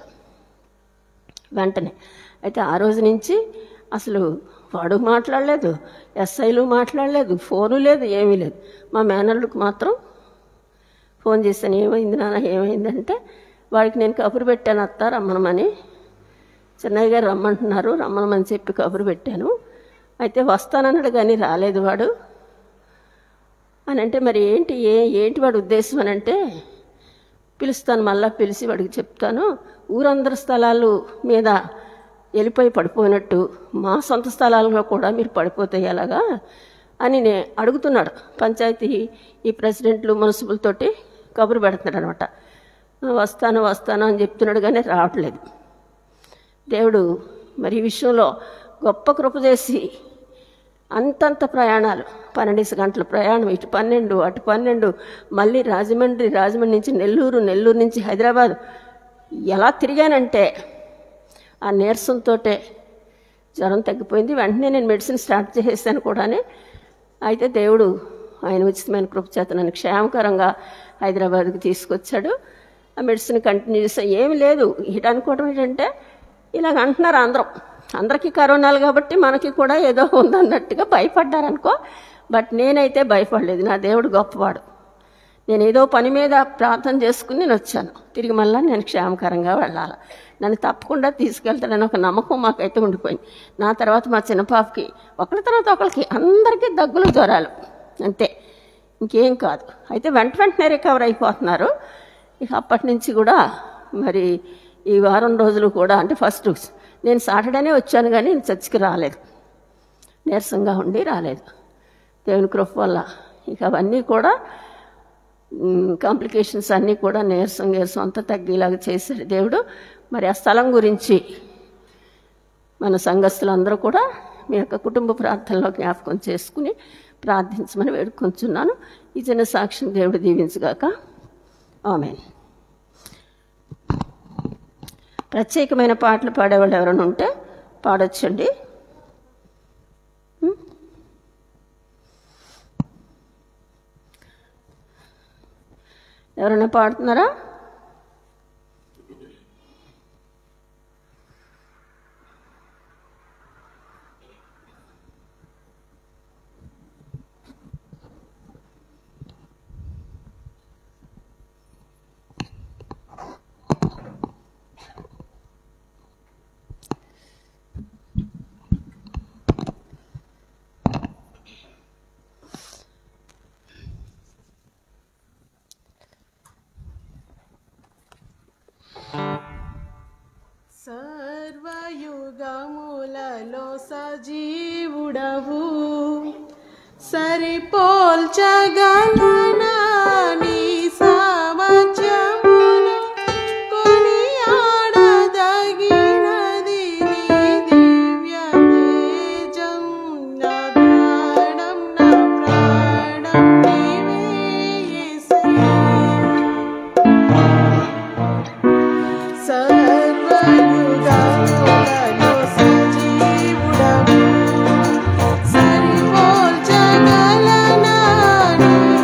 D: వెంటనే అయితే ఆ రోజు నుంచి అసలు వాడు మాట్లాడలేదు ఎస్ఐలు మాట్లాడలేదు ఫోను లేదు ఏమీ లేదు మా మేనల్లుకు మాత్రం ఫోన్ చేశాను ఏమైంది నాన్న ఏమైందంటే వాడికి నేను కబురు పెట్టాను అత్త రమ్మనమని చెన్నయ్య గారు రమ్మంటున్నారు రమ్మనమని చెప్పి కబురు పెట్టాను అయితే వస్తానన్నాడు కానీ రాలేదు వాడు అని అంటే మరి ఏంటి ఏ ఏంటి వాడి ఉద్దేశం అని అంటే పిలుస్తాను మళ్ళా పిలిచి వాడికి చెప్తాను ఊరందరి స్థలాలు మీద వెళ్ళిపోయి పడిపోయినట్టు మా సొంత స్థలాల్లో కూడా మీరు పడిపోతే ఎలాగా అని నే అడుగుతున్నాడు పంచాయతీ ఈ ప్రెసిడెంట్లు మున్సిపల్ తోటి కబురు పెడుతున్నాడు అనమాట వస్తాను వస్తాను అని చెప్తున్నాడు కానీ రావట్లేదు దేవుడు మరి ఈ విషయంలో గొప్ప కృప చేసి అంతంత ప్రయాణాలు పన్నెండేసి గంటల ప్రయాణం ఇటు పన్నెండు అటు పన్నెండు మళ్ళీ రాజమండ్రి రాజమండ్రి నుంచి నెల్లూరు నెల్లూరు నుంచి హైదరాబాద్ ఎలా తిరిగానంటే ఆ నీరసంతో జ్వరం తగ్గిపోయింది వెంటనే నేను మెడిసిన్ స్టార్ట్ చేసేసాను కూడానే అయితే దేవుడు ఆయన ఉచితమైన కృప చేత నన్ను క్షేమకరంగా హైదరాబాద్కి తీసుకొచ్చాడు ఆ మెడిసిన్ కంటిన్యూ చేసా ఏమి లేదు ఇటు అనుకోవడం ఏంటంటే ఇలాగ అంటున్నారు అందరం అందరికీ కరోనాలు కాబట్టి మనకి కూడా ఏదో ఉందన్నట్టుగా భయపడ్డారనుకో బట్ నేనైతే భయపడలేదు నా దేవుడు గొప్పవాడు నేను ఏదో పని మీద ప్రార్థన చేసుకుని నేను వచ్చాను తిరిగి మళ్ళీ నేను క్షేమకరంగా వెళ్ళాలి నన్ను తప్పకుండా తీసుకెళ్తాడని ఒక నమ్మకం మాకైతే ఉండిపోయింది నా తర్వాత మా చిన్న పాపకి ఒకరి తర్వాత ఒకరికి అందరికీ దగ్గులు జ్వరాలు అంతే ఇంకేం కాదు అయితే వెంట వెంటనే రికవర్ అయిపోతున్నారు ఇక అప్పటి నుంచి కూడా మరి ఈ వారం రోజులు కూడా అంటే ఫస్ట్ నేను సాటర్డేనే వచ్చాను కానీ నేను చర్చికి రాలేదు నీరసంగా ఉండి రాలేదు దేవుని కృప వల్ల ఇక అవన్నీ కూడా కాంప్లికేషన్స్ అన్నీ కూడా నీరసం నీరసం అంతా తగ్గేలాగా చేశాడు దేవుడు మరి ఆ స్థలం గురించి మన సంఘస్థులందరూ కూడా మీ యొక్క కుటుంబ ప్రార్థనలో జ్ఞాపకం చేసుకుని ప్రార్థించమని వేడుకొంచున్నాను ఈ చిన్న సాక్ష్యం దేవుడు దీవించుగాక ఆమె ప్రత్యేకమైన పాటలు పాడేవాళ్ళు ఎవరైనా ఉంటే పాడొచ్చండి ఎవరైనా పాడుతున్నారా
H: సర్వయుగములలో సజీవుడవు సరిపోల్చగలనా నీ సామర్థ్యమును కొనియాడదగినది నీ దివ్య తేజం నా ప్రాణం నా ప్రాణం నీవే యేసయ్యా సర్వయుగములలో సజీవుడవు సరిపోల్చగలనా నీ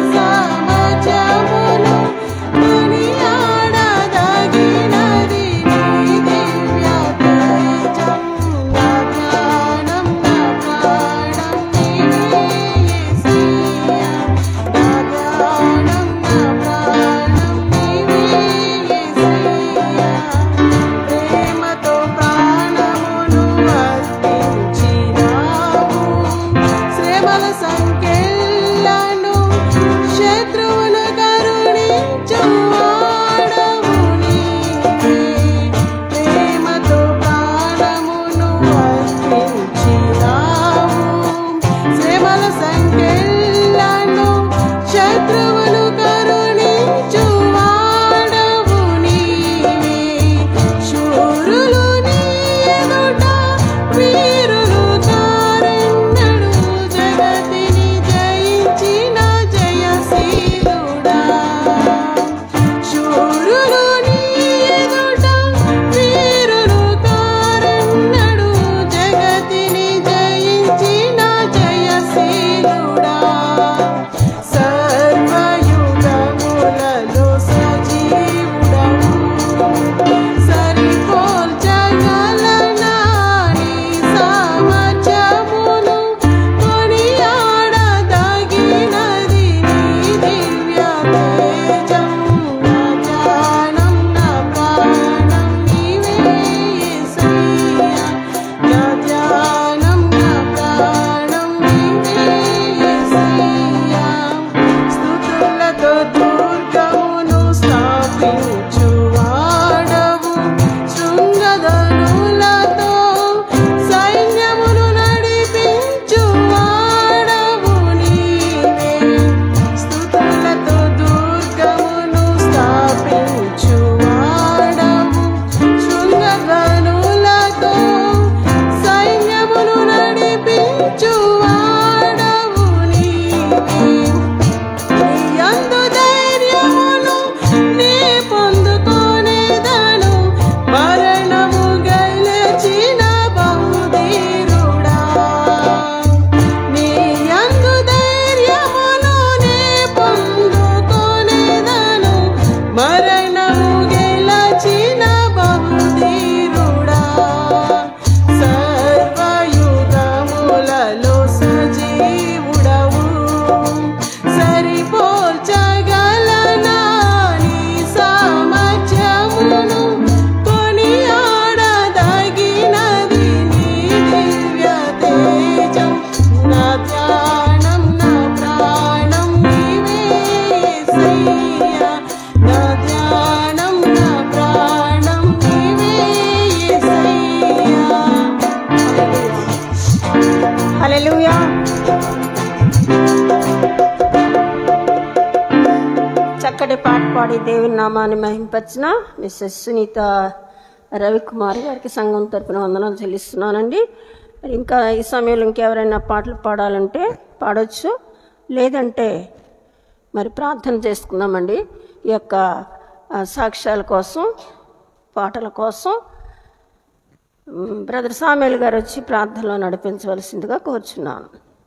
D: చక్కటి పాట పాడి దేవుని నామాన్ని మహింపరిచిన మిస్సెస్ సునీత రవికుమార్ గారికి సంఘం తరపున వందనాలు చెల్లిస్తున్నానండి మరి ఇంకా ఈ సమయంలో ఇంకెవరైనా పాటలు పాడాలంటే పాడొచ్చు లేదంటే మరి ప్రార్థన చేసుకుందామండి ఈ యొక్క ఆ, సాక్ష్యాల కోసం పాటల కోసం మ్, బ్రదర్ సామేల్ గారు వచ్చి ప్రార్థనలో నడిపించవలసిందిగా కోరుచున్నాను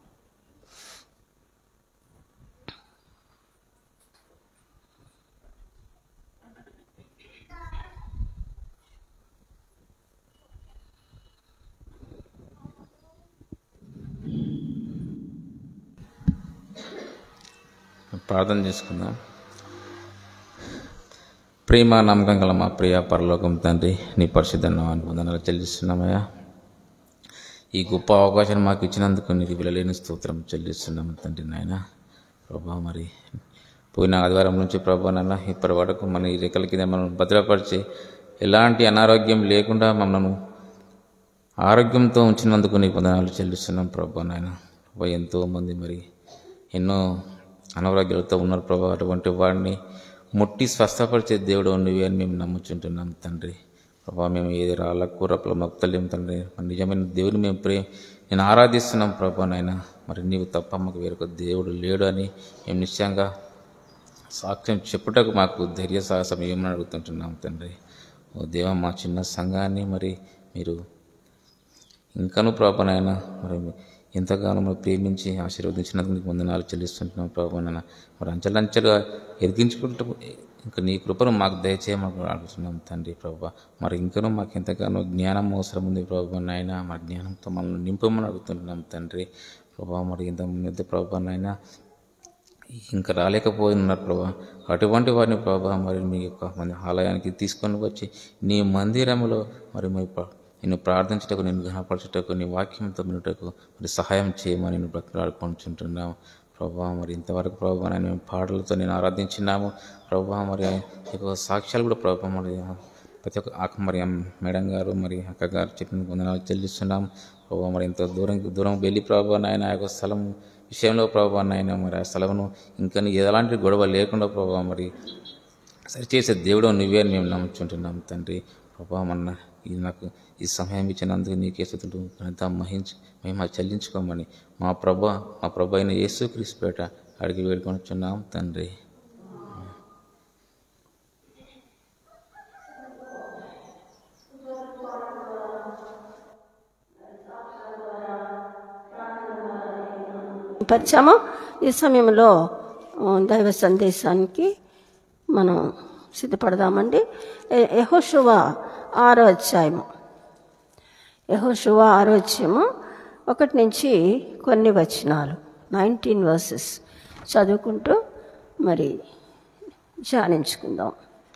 I: ప్రార్థన చేసుకుందాం ప్రేమ నమ్మకం గల మా ప్రియ పరలోకం తండ్రి నీ పరిశుద్ధ నామాన్ని వందనాలు చెల్లిస్తున్నామయ్యా ఈ గొప్ప అవకాశాన్ని మాకు ఇచ్చినందుకు నీకు విలలేని స్తోత్రం చెల్లిస్తున్నాము తండ్రి నాయన ప్రభా మరి పోయిన ఆదివారం నుంచి ప్రభా నాన్న ఇప్పటి వరకు మన ఈ రెక్కల కింద మనం భద్రపరిచి ఎలాంటి అనారోగ్యం లేకుండా మమ్మల్ని ఆరోగ్యంతో ఉంచినందుకు నీకు వందనాలు చెల్లిస్తున్నాం ప్రభా నాయన ప్రభా ఎంతో మంది మరి ఎన్నో అనారోగ్యాలతో ఉన్నారు ప్రభా అటువంటి వాడిని ముట్టి స్వస్థపరిచే దేవుడు నువ్వే అని మేము నమ్ముచుంటున్నాం తండ్రి ప్రభా మేము ఏది రాళ్ళ కూరపల మొక్తలేం తండ్రి మరి నిజమైన దేవుని మేము ప్రే నేను ఆరాధిస్తున్నాం ప్రభా నాయన మరి నీవు తప్ప మాకు వేరొక దేవుడు లేడు అని మేము నిశ్చయంగా సాక్ష్యం చెప్పుటకు మాకు ధైర్య సాహసం ఏమని అడుగుతుంటున్నాం తండ్రి ఓ దేవ మా చిన్న సంఘాన్ని మరి మీరు ఇంకనూ ప్రభానైనా మరి ఎంతగానో మరి ప్రేమించి ఆశీర్వదించినందుకు నీకు వందనాలు చెల్లిస్తుంటున్నాం ప్రభానైనా మరి అంచెలంచెలుగా ఎదిగించుకుంటూ ఇంకా నీ కృపను మాకు దయచేయమని అడుగుతున్నాం తండ్రి ప్రభా మరి ఇంకనూ మాకు ఎంతగానో జ్ఞానం అవసరం ఉంది ప్రభా నాయన మరి జ్ఞానంతో మనల్ని నింపమని అడుగుతున్నాం తండ్రి ప్రభా మరి ఇంతమంది ప్రభా నాయన ఇంకా రాలేకపోతున్నారు ప్రభా అటువంటి వారిని ప్రభా మరి మీ యొక్క మన ఆలయానికి తీసుకొని వచ్చి నీ మందిరంలో మరి మీ ప్ర- నిన్ను ప్రార్థించటకు నేను ఘనపరచుటకు నీ వాక్యంతో వినుటకు మరి సహాయం చేయమని నేను బ్రతిలాడుకుంటున్నాము ప్రభా మరి ఇంతవరకు ప్రభా నేను మేము పాటలతో నేను ఆరాధించినాము ప్రభా మరి ఈ యొక్క సాక్ష్యాలు కూడా ప్రభా మరి ప్రతి ఒక్క అక్క మరి మేడం గారు మరి అక్క గారు చెప్పిన వందనాలు చెల్లిస్తున్నాం ప్రభావ మరి ఎంతో దూరం దూరం వెళ్ళి ప్రభావ నాయన ఆ యొక్క స్థలం విషయంలో ప్రభావ నాయన మరి ఆ స్థలమును ఇంకా నీ ఎలాంటి గొడవ లేకుండా ప్రభావ మరి సరిచేసే దేవుడు నువ్వే అని మేము నమ్ముచుంటున్నాం తండ్రి ప్రభా మన ఈ నాకు ఈ సమయం ఇచ్చినందుకు నీకే స్థుతులు ఘనత మహించి మేము చెల్లించుకోమని మా ప్రభ మా ప్రభ అయిన యేసు క్రీస్తుపేట అడిగి వేడుకొనిచున్నాం తండ్రి
D: పరిచాము ఈ సమయంలో ఆ, దైవ సందేశానికి మనం సిద్ధపడదామండి ఎ- యెహోషువ ఆరో అధ్యాయము యెహోషువ ఆరో అధ్యాయము ఒకటి నుంచి కొన్ని వచనాలు నైన్టీన్ వర్సెస్ చదువుకుంటూ మరి ధ్యానించుకుందాం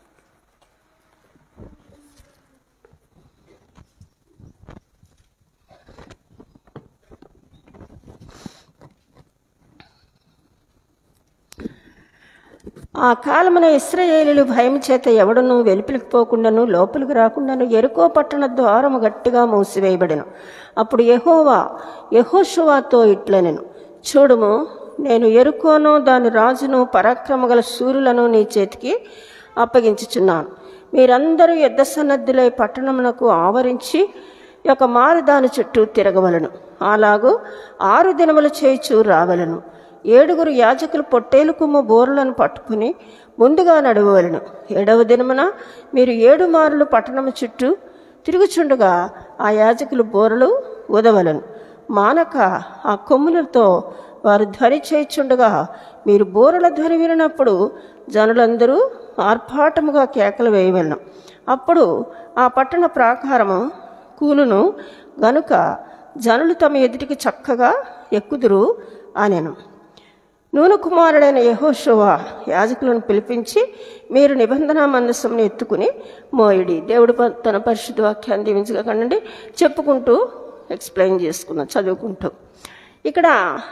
D: ఆ కాలమున ఇస్రాయేలీలు భయం చేత ఎవడను వెలుపలికి పోకుండాను లోపలికి రాకుండాను ఎరుకో పట్టణ ద్వారము గట్టిగా మూసివేయబడెను అప్పుడు యెహోవా యెహోషువాతో ఇట్లనెను చూడుము నేను ఎరుకోను దాని రాజును పరాక్రమగల శూరులను నీ చేతికి అప్పగించుచున్నాను మీరందరూ యుద్ధ సన్నద్ధులై పట్టణమునకు ఆవరించి ఒక మారు దాని చుట్టూ తిరగవలను అలాగూ ఆరు దినములు చేయిచూ రావలను ఏడుగురు యాజకులు పొట్టేలు కొమ్ము బోర్లను పట్టుకుని ముందుగా నడవవలను ఏడవ దినమున మీరు ఏడు మారులు పట్టణము చుట్టూ తిరుగుచుండగా ఆ యాజకులు బోరలు ఉదవలను మానక ఆ కొమ్ములతో వారు ధ్వని చేయుచుండగా మీరు బోరల ధ్వని వినప్పుడు జనులందరూ ఆర్భాటముగా కేకలు వేయవలను అప్పుడు ఆ పట్టణ ప్రాకారము కూలును గనుక జనులు తమ ఎదుటికి చక్కగా ఎక్కుదురు అనెను నూనె కుమారుడైన యహోషువ యాజకులను పిలిపించి మీరు నిబంధన మందస్సును ఎత్తుకుని మోయిడి దేవుడు ప- తన పరిశుద్ధ వాక్యాన్ని దీవించగా కండి చెప్పుకుంటూ ఎక్స్ప్లెయిన్ చేసుకున్నాం చదువుకుంటూ ఇక్కడ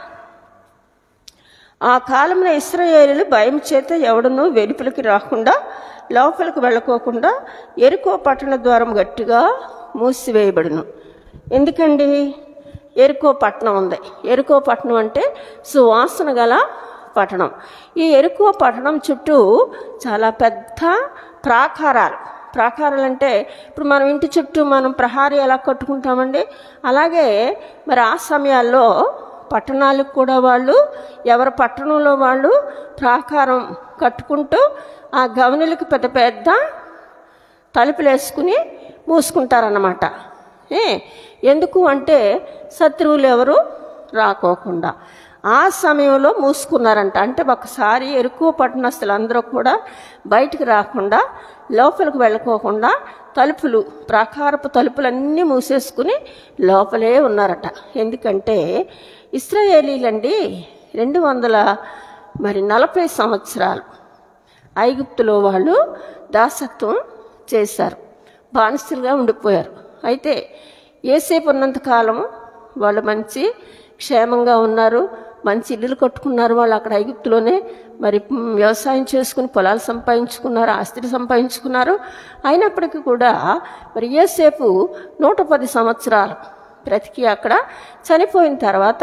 D: ఆ కాలంలో ఇస్రాయేలీలు భయం చేత ఎవడనూ వెలుపలికి రాకుండా లోపలికి వెళ్ళకోకుండా ఎరుకో పట్టణ ద్వారం గట్టిగా మూసివేయబడును ఎందుకండి ఎరుకో పట్టణం ఉంది ఎరుకో పట్టణం అంటే సువాసన గల పట్టణం ఈ ఎరుకో పట్టణం చుట్టూ చాలా పెద్ద ప్రాకారాలు ప్రాకారాలు అంటే ఇప్పుడు మనం ఇంటి చుట్టూ మనం ప్రహారీ ఎలా కట్టుకుంటామండి అలాగే మరి ఆ సమయాల్లో పట్టణాలకు కూడా వాళ్ళు ఎవరి పట్టణంలో వాళ్ళు ప్రాకారం కట్టుకుంటూ ఆ గవనులకి పెద్ద పెద్ద తలుపులు వేసుకుని మూసుకుంటారన్నమాట ఏ ఎందుకు అంటే శత్రువులు ఎవరు రాకోకుండా ఆ సమయంలో మూసుకున్నారంట అంటే ఒకసారి ఎరుకువ పట్టణస్తులు అందరూ కూడా బయటికి రాకుండా లోపలికి వెళ్ళకోకుండా తలుపులు ప్రాకారపు తలుపులన్నీ మూసేసుకుని లోపలే ఉన్నారట ఎందుకంటే ఇస్రాయేలీలండి రెండు వందల మరి నలభై సంవత్సరాలు ఐగుప్తులో వాళ్ళు దాసత్వం చేశారు బానిసలుగా ఉండిపోయారు అయితే ఏసేపు ఉన్నంతకాలం వాళ్ళు మంచి క్షేమంగా ఉన్నారు మంచి ఇల్లులు కట్టుకున్నారు వాళ్ళు అక్కడ ఐగుప్తులోనే మరి మ్, వ్యవసాయం చేసుకుని పొలాలు సంపాదించుకున్నారు ఆస్తిని సంపాదించుకున్నారు అయినప్పటికీ కూడా మరి ఏసేపు నూట పది సంవత్సరాలు బ్రతికి అక్కడ చనిపోయిన తర్వాత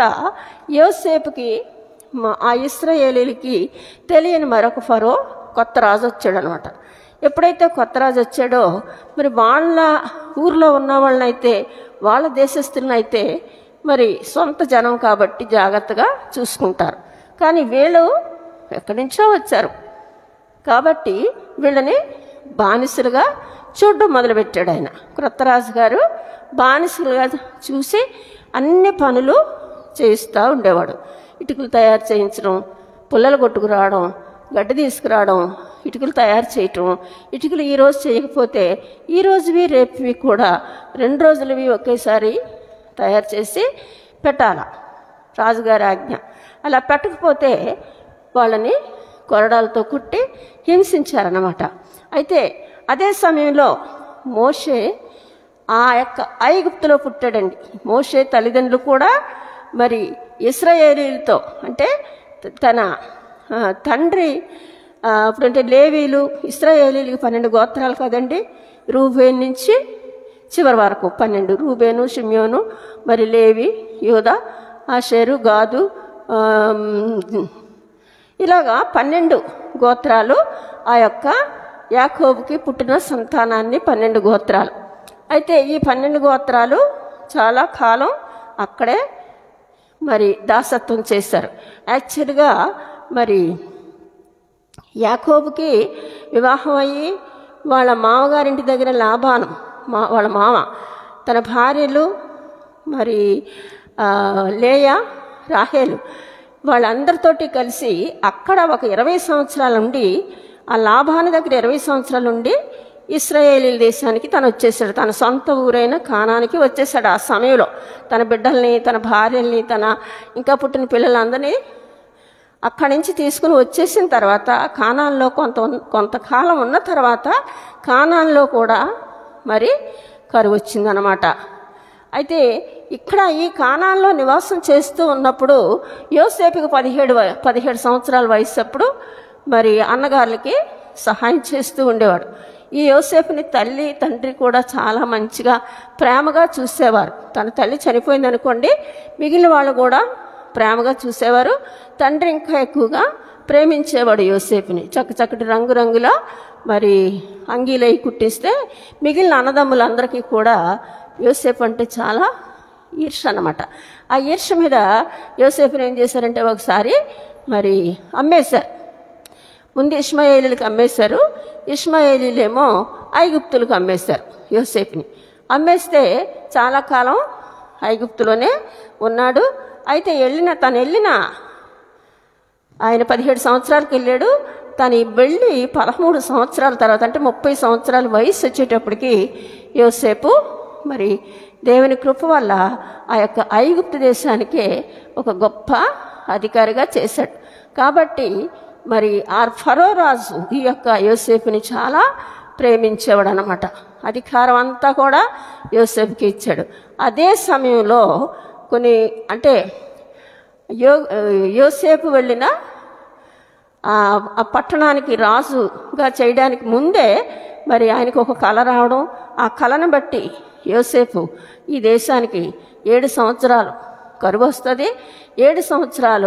D: యోసేపుకి మ- ఆ ఇస్రాయేలీలకి తెలియని మరొక ఫరో కొత్త రాజు వచ్చాడు అనమాట ఎప్పుడైతే కొత్త రాజు వచ్చాడో మరి వాళ్ళ ఊర్లో ఉన్న వాళ్ళనైతే వాళ్ళ దేశస్తులనైతే మరి సొంత జనం కాబట్టి జాగ్రత్తగా చూసుకుంటారు కానీ వీళ్ళు ఎక్కడి నుంచో వచ్చారు కాబట్టి వీళ్ళని బానిసలుగా చూడడం మొదలుపెట్టాడు ఆయన క్రొత్తరాజు గారు బానిసలుగా చూసి అన్ని పనులు చేయిస్తూ ఉండేవాడు ఇటుకలు తయారు చేయించడం పుల్లలు కొట్టుకురావడం గడ్డి తీసుకురావడం ఇటుకలు తయారు చేయటం ఇటుకలు ఈ రోజు చేయకపోతే ఈ రోజువి రేపువి కూడా రెండు రోజులవి ఒకేసారి తయారు చేసి పెట్టాల రాజుగారి ఆజ్ఞ అలా పెట్టకపోతే వాళ్ళని కొరడాలతో కుట్టి హింసించారన్నమాట అయితే అదే సమయంలో మోషే ఆ యొక్క ఐగుప్తులో పుట్టాడండి మోషే తల్లిదండ్రులు కూడా మరి ఇస్రాయేలీలతో అంటే త- తన ఆ, తండ్రి ఆ, ఇప్పుడంటే లేవీలు ఇస్రాయేలీలకి పన్నెండు గోత్రాలు కదండి రూబేన్ నుంచి చివరి వరకు పన్నెండు రూబేను షిమ్యోను మరి లేవి యోధ ఆషేరు గాదు ఆమ్, ఇలాగా పన్నెండు గోత్రాలు ఆ యొక్క యాకోబుకి పుట్టిన సంతానాన్ని పన్నెండు గోత్రాలు అయితే ఈ పన్నెండు గోత్రాలు చాలా కాలం అక్కడే మరి దాసత్వం చేశారు యాక్చువల్గా మరి యాకోబుకి వివాహం అయ్యి వాళ్ళ మామగారింటి దగ్గర లాభానం మా వాళ్ళ మామ తన భార్యలు మరి ఆ, లేయా రాహేలు వాళ్ళందరితోటి కలిసి అక్కడ ఒక ఇరవై సంవత్సరాలు ఉండి ఆ లాభాని దగ్గర ఇరవై సంవత్సరాలు ఉండి ఇస్రాయేలీల దేశానికి తను వచ్చేసాడు తన సొంత ఊరైన కానానికి వచ్చేసాడు ఆ సమయంలో తన బిడ్డల్ని తన భార్యల్ని తన ఇంకా పుట్టిన పిల్లలందరినీ అక్కడి నుంచి తీసుకుని వచ్చేసిన తర్వాత కానాన్లో కొంత కొంతకాలం ఉన్న తర్వాత కానాన్లో కూడా మరి కరువు వచ్చిందనమాట అయితే ఇక్కడ ఈ కానాల్లో నివాసం చేస్తూ ఉన్నప్పుడు యోసేపుకి పదిహేడు వ- పదిహేడు సంవత్సరాల వయసు అప్పుడు మరి అన్నగారులకి సహాయం చేస్తూ ఉండేవాడు ఈ యోసేపుని తల్లి తండ్రి కూడా చాలా మంచిగా ప్రేమగా చూసేవారు తన తల్లి చనిపోయింది అనుకోండి మిగిలిన వాళ్ళు కూడా ప్రేమగా చూసేవారు తండ్రి ఇంకా ఎక్కువగా ప్రేమించేవాడు యోసేపుని చక్క చక్కటి రంగురంగుల మరి అంగీలై కుట్టిస్తే మిగిలిన అన్నదమ్ములందరికీ కూడా యోసేపు అంటే చాలా ఈర్ష అన్నమాట ఆ ఈర్ష మీద యోసేపుని ఏం చేశారంటే ఒకసారి మరి అమ్మేశారు ముందు ఇష్మాయేలీలకు అమ్మేశారు ఇష్మాయేలీలేమో ఐగుప్తులకు అమ్మేశారు యోసేపుని అమ్మేస్తే చాలా కాలం ఐగుప్తులోనే ఉన్నాడు అయితే వెళ్ళిన తను వెళ్ళిన ఆయన పదిహేడు సంవత్సరాలకు వెళ్ళాడు తను వెళ్ళి పదమూడు సంవత్సరాల తర్వాత అంటే ముప్పై సంవత్సరాల వయసు వచ్చేటప్పటికి యోసేపు మరి దేవుని కృప వల్ల ఆ యొక్క ఐగుప్తు దేశానికే ఒక గొప్ప అధికారిగా చేశాడు కాబట్టి మరి ఆ ఫరో రాజు ఈ యొక్క యోసేపుని చాలా ప్రేమించేవాడు అనమాట అధికారం అంతా కూడా యోసేపుకి ఇచ్చాడు అదే సమయంలో కొన్ని అంటే యో యోసేపు వెళ్ళిన ఆ ఆ పట్టణానికి రాజుగా చేయడానికి ముందే మరి ఆయనకు ఒక కళ రావడం ఆ కళను బట్టి యోసేపు ఈ దేశానికి ఏడు సంవత్సరాలు కరువు వస్తుంది ఏడు సంవత్సరాలు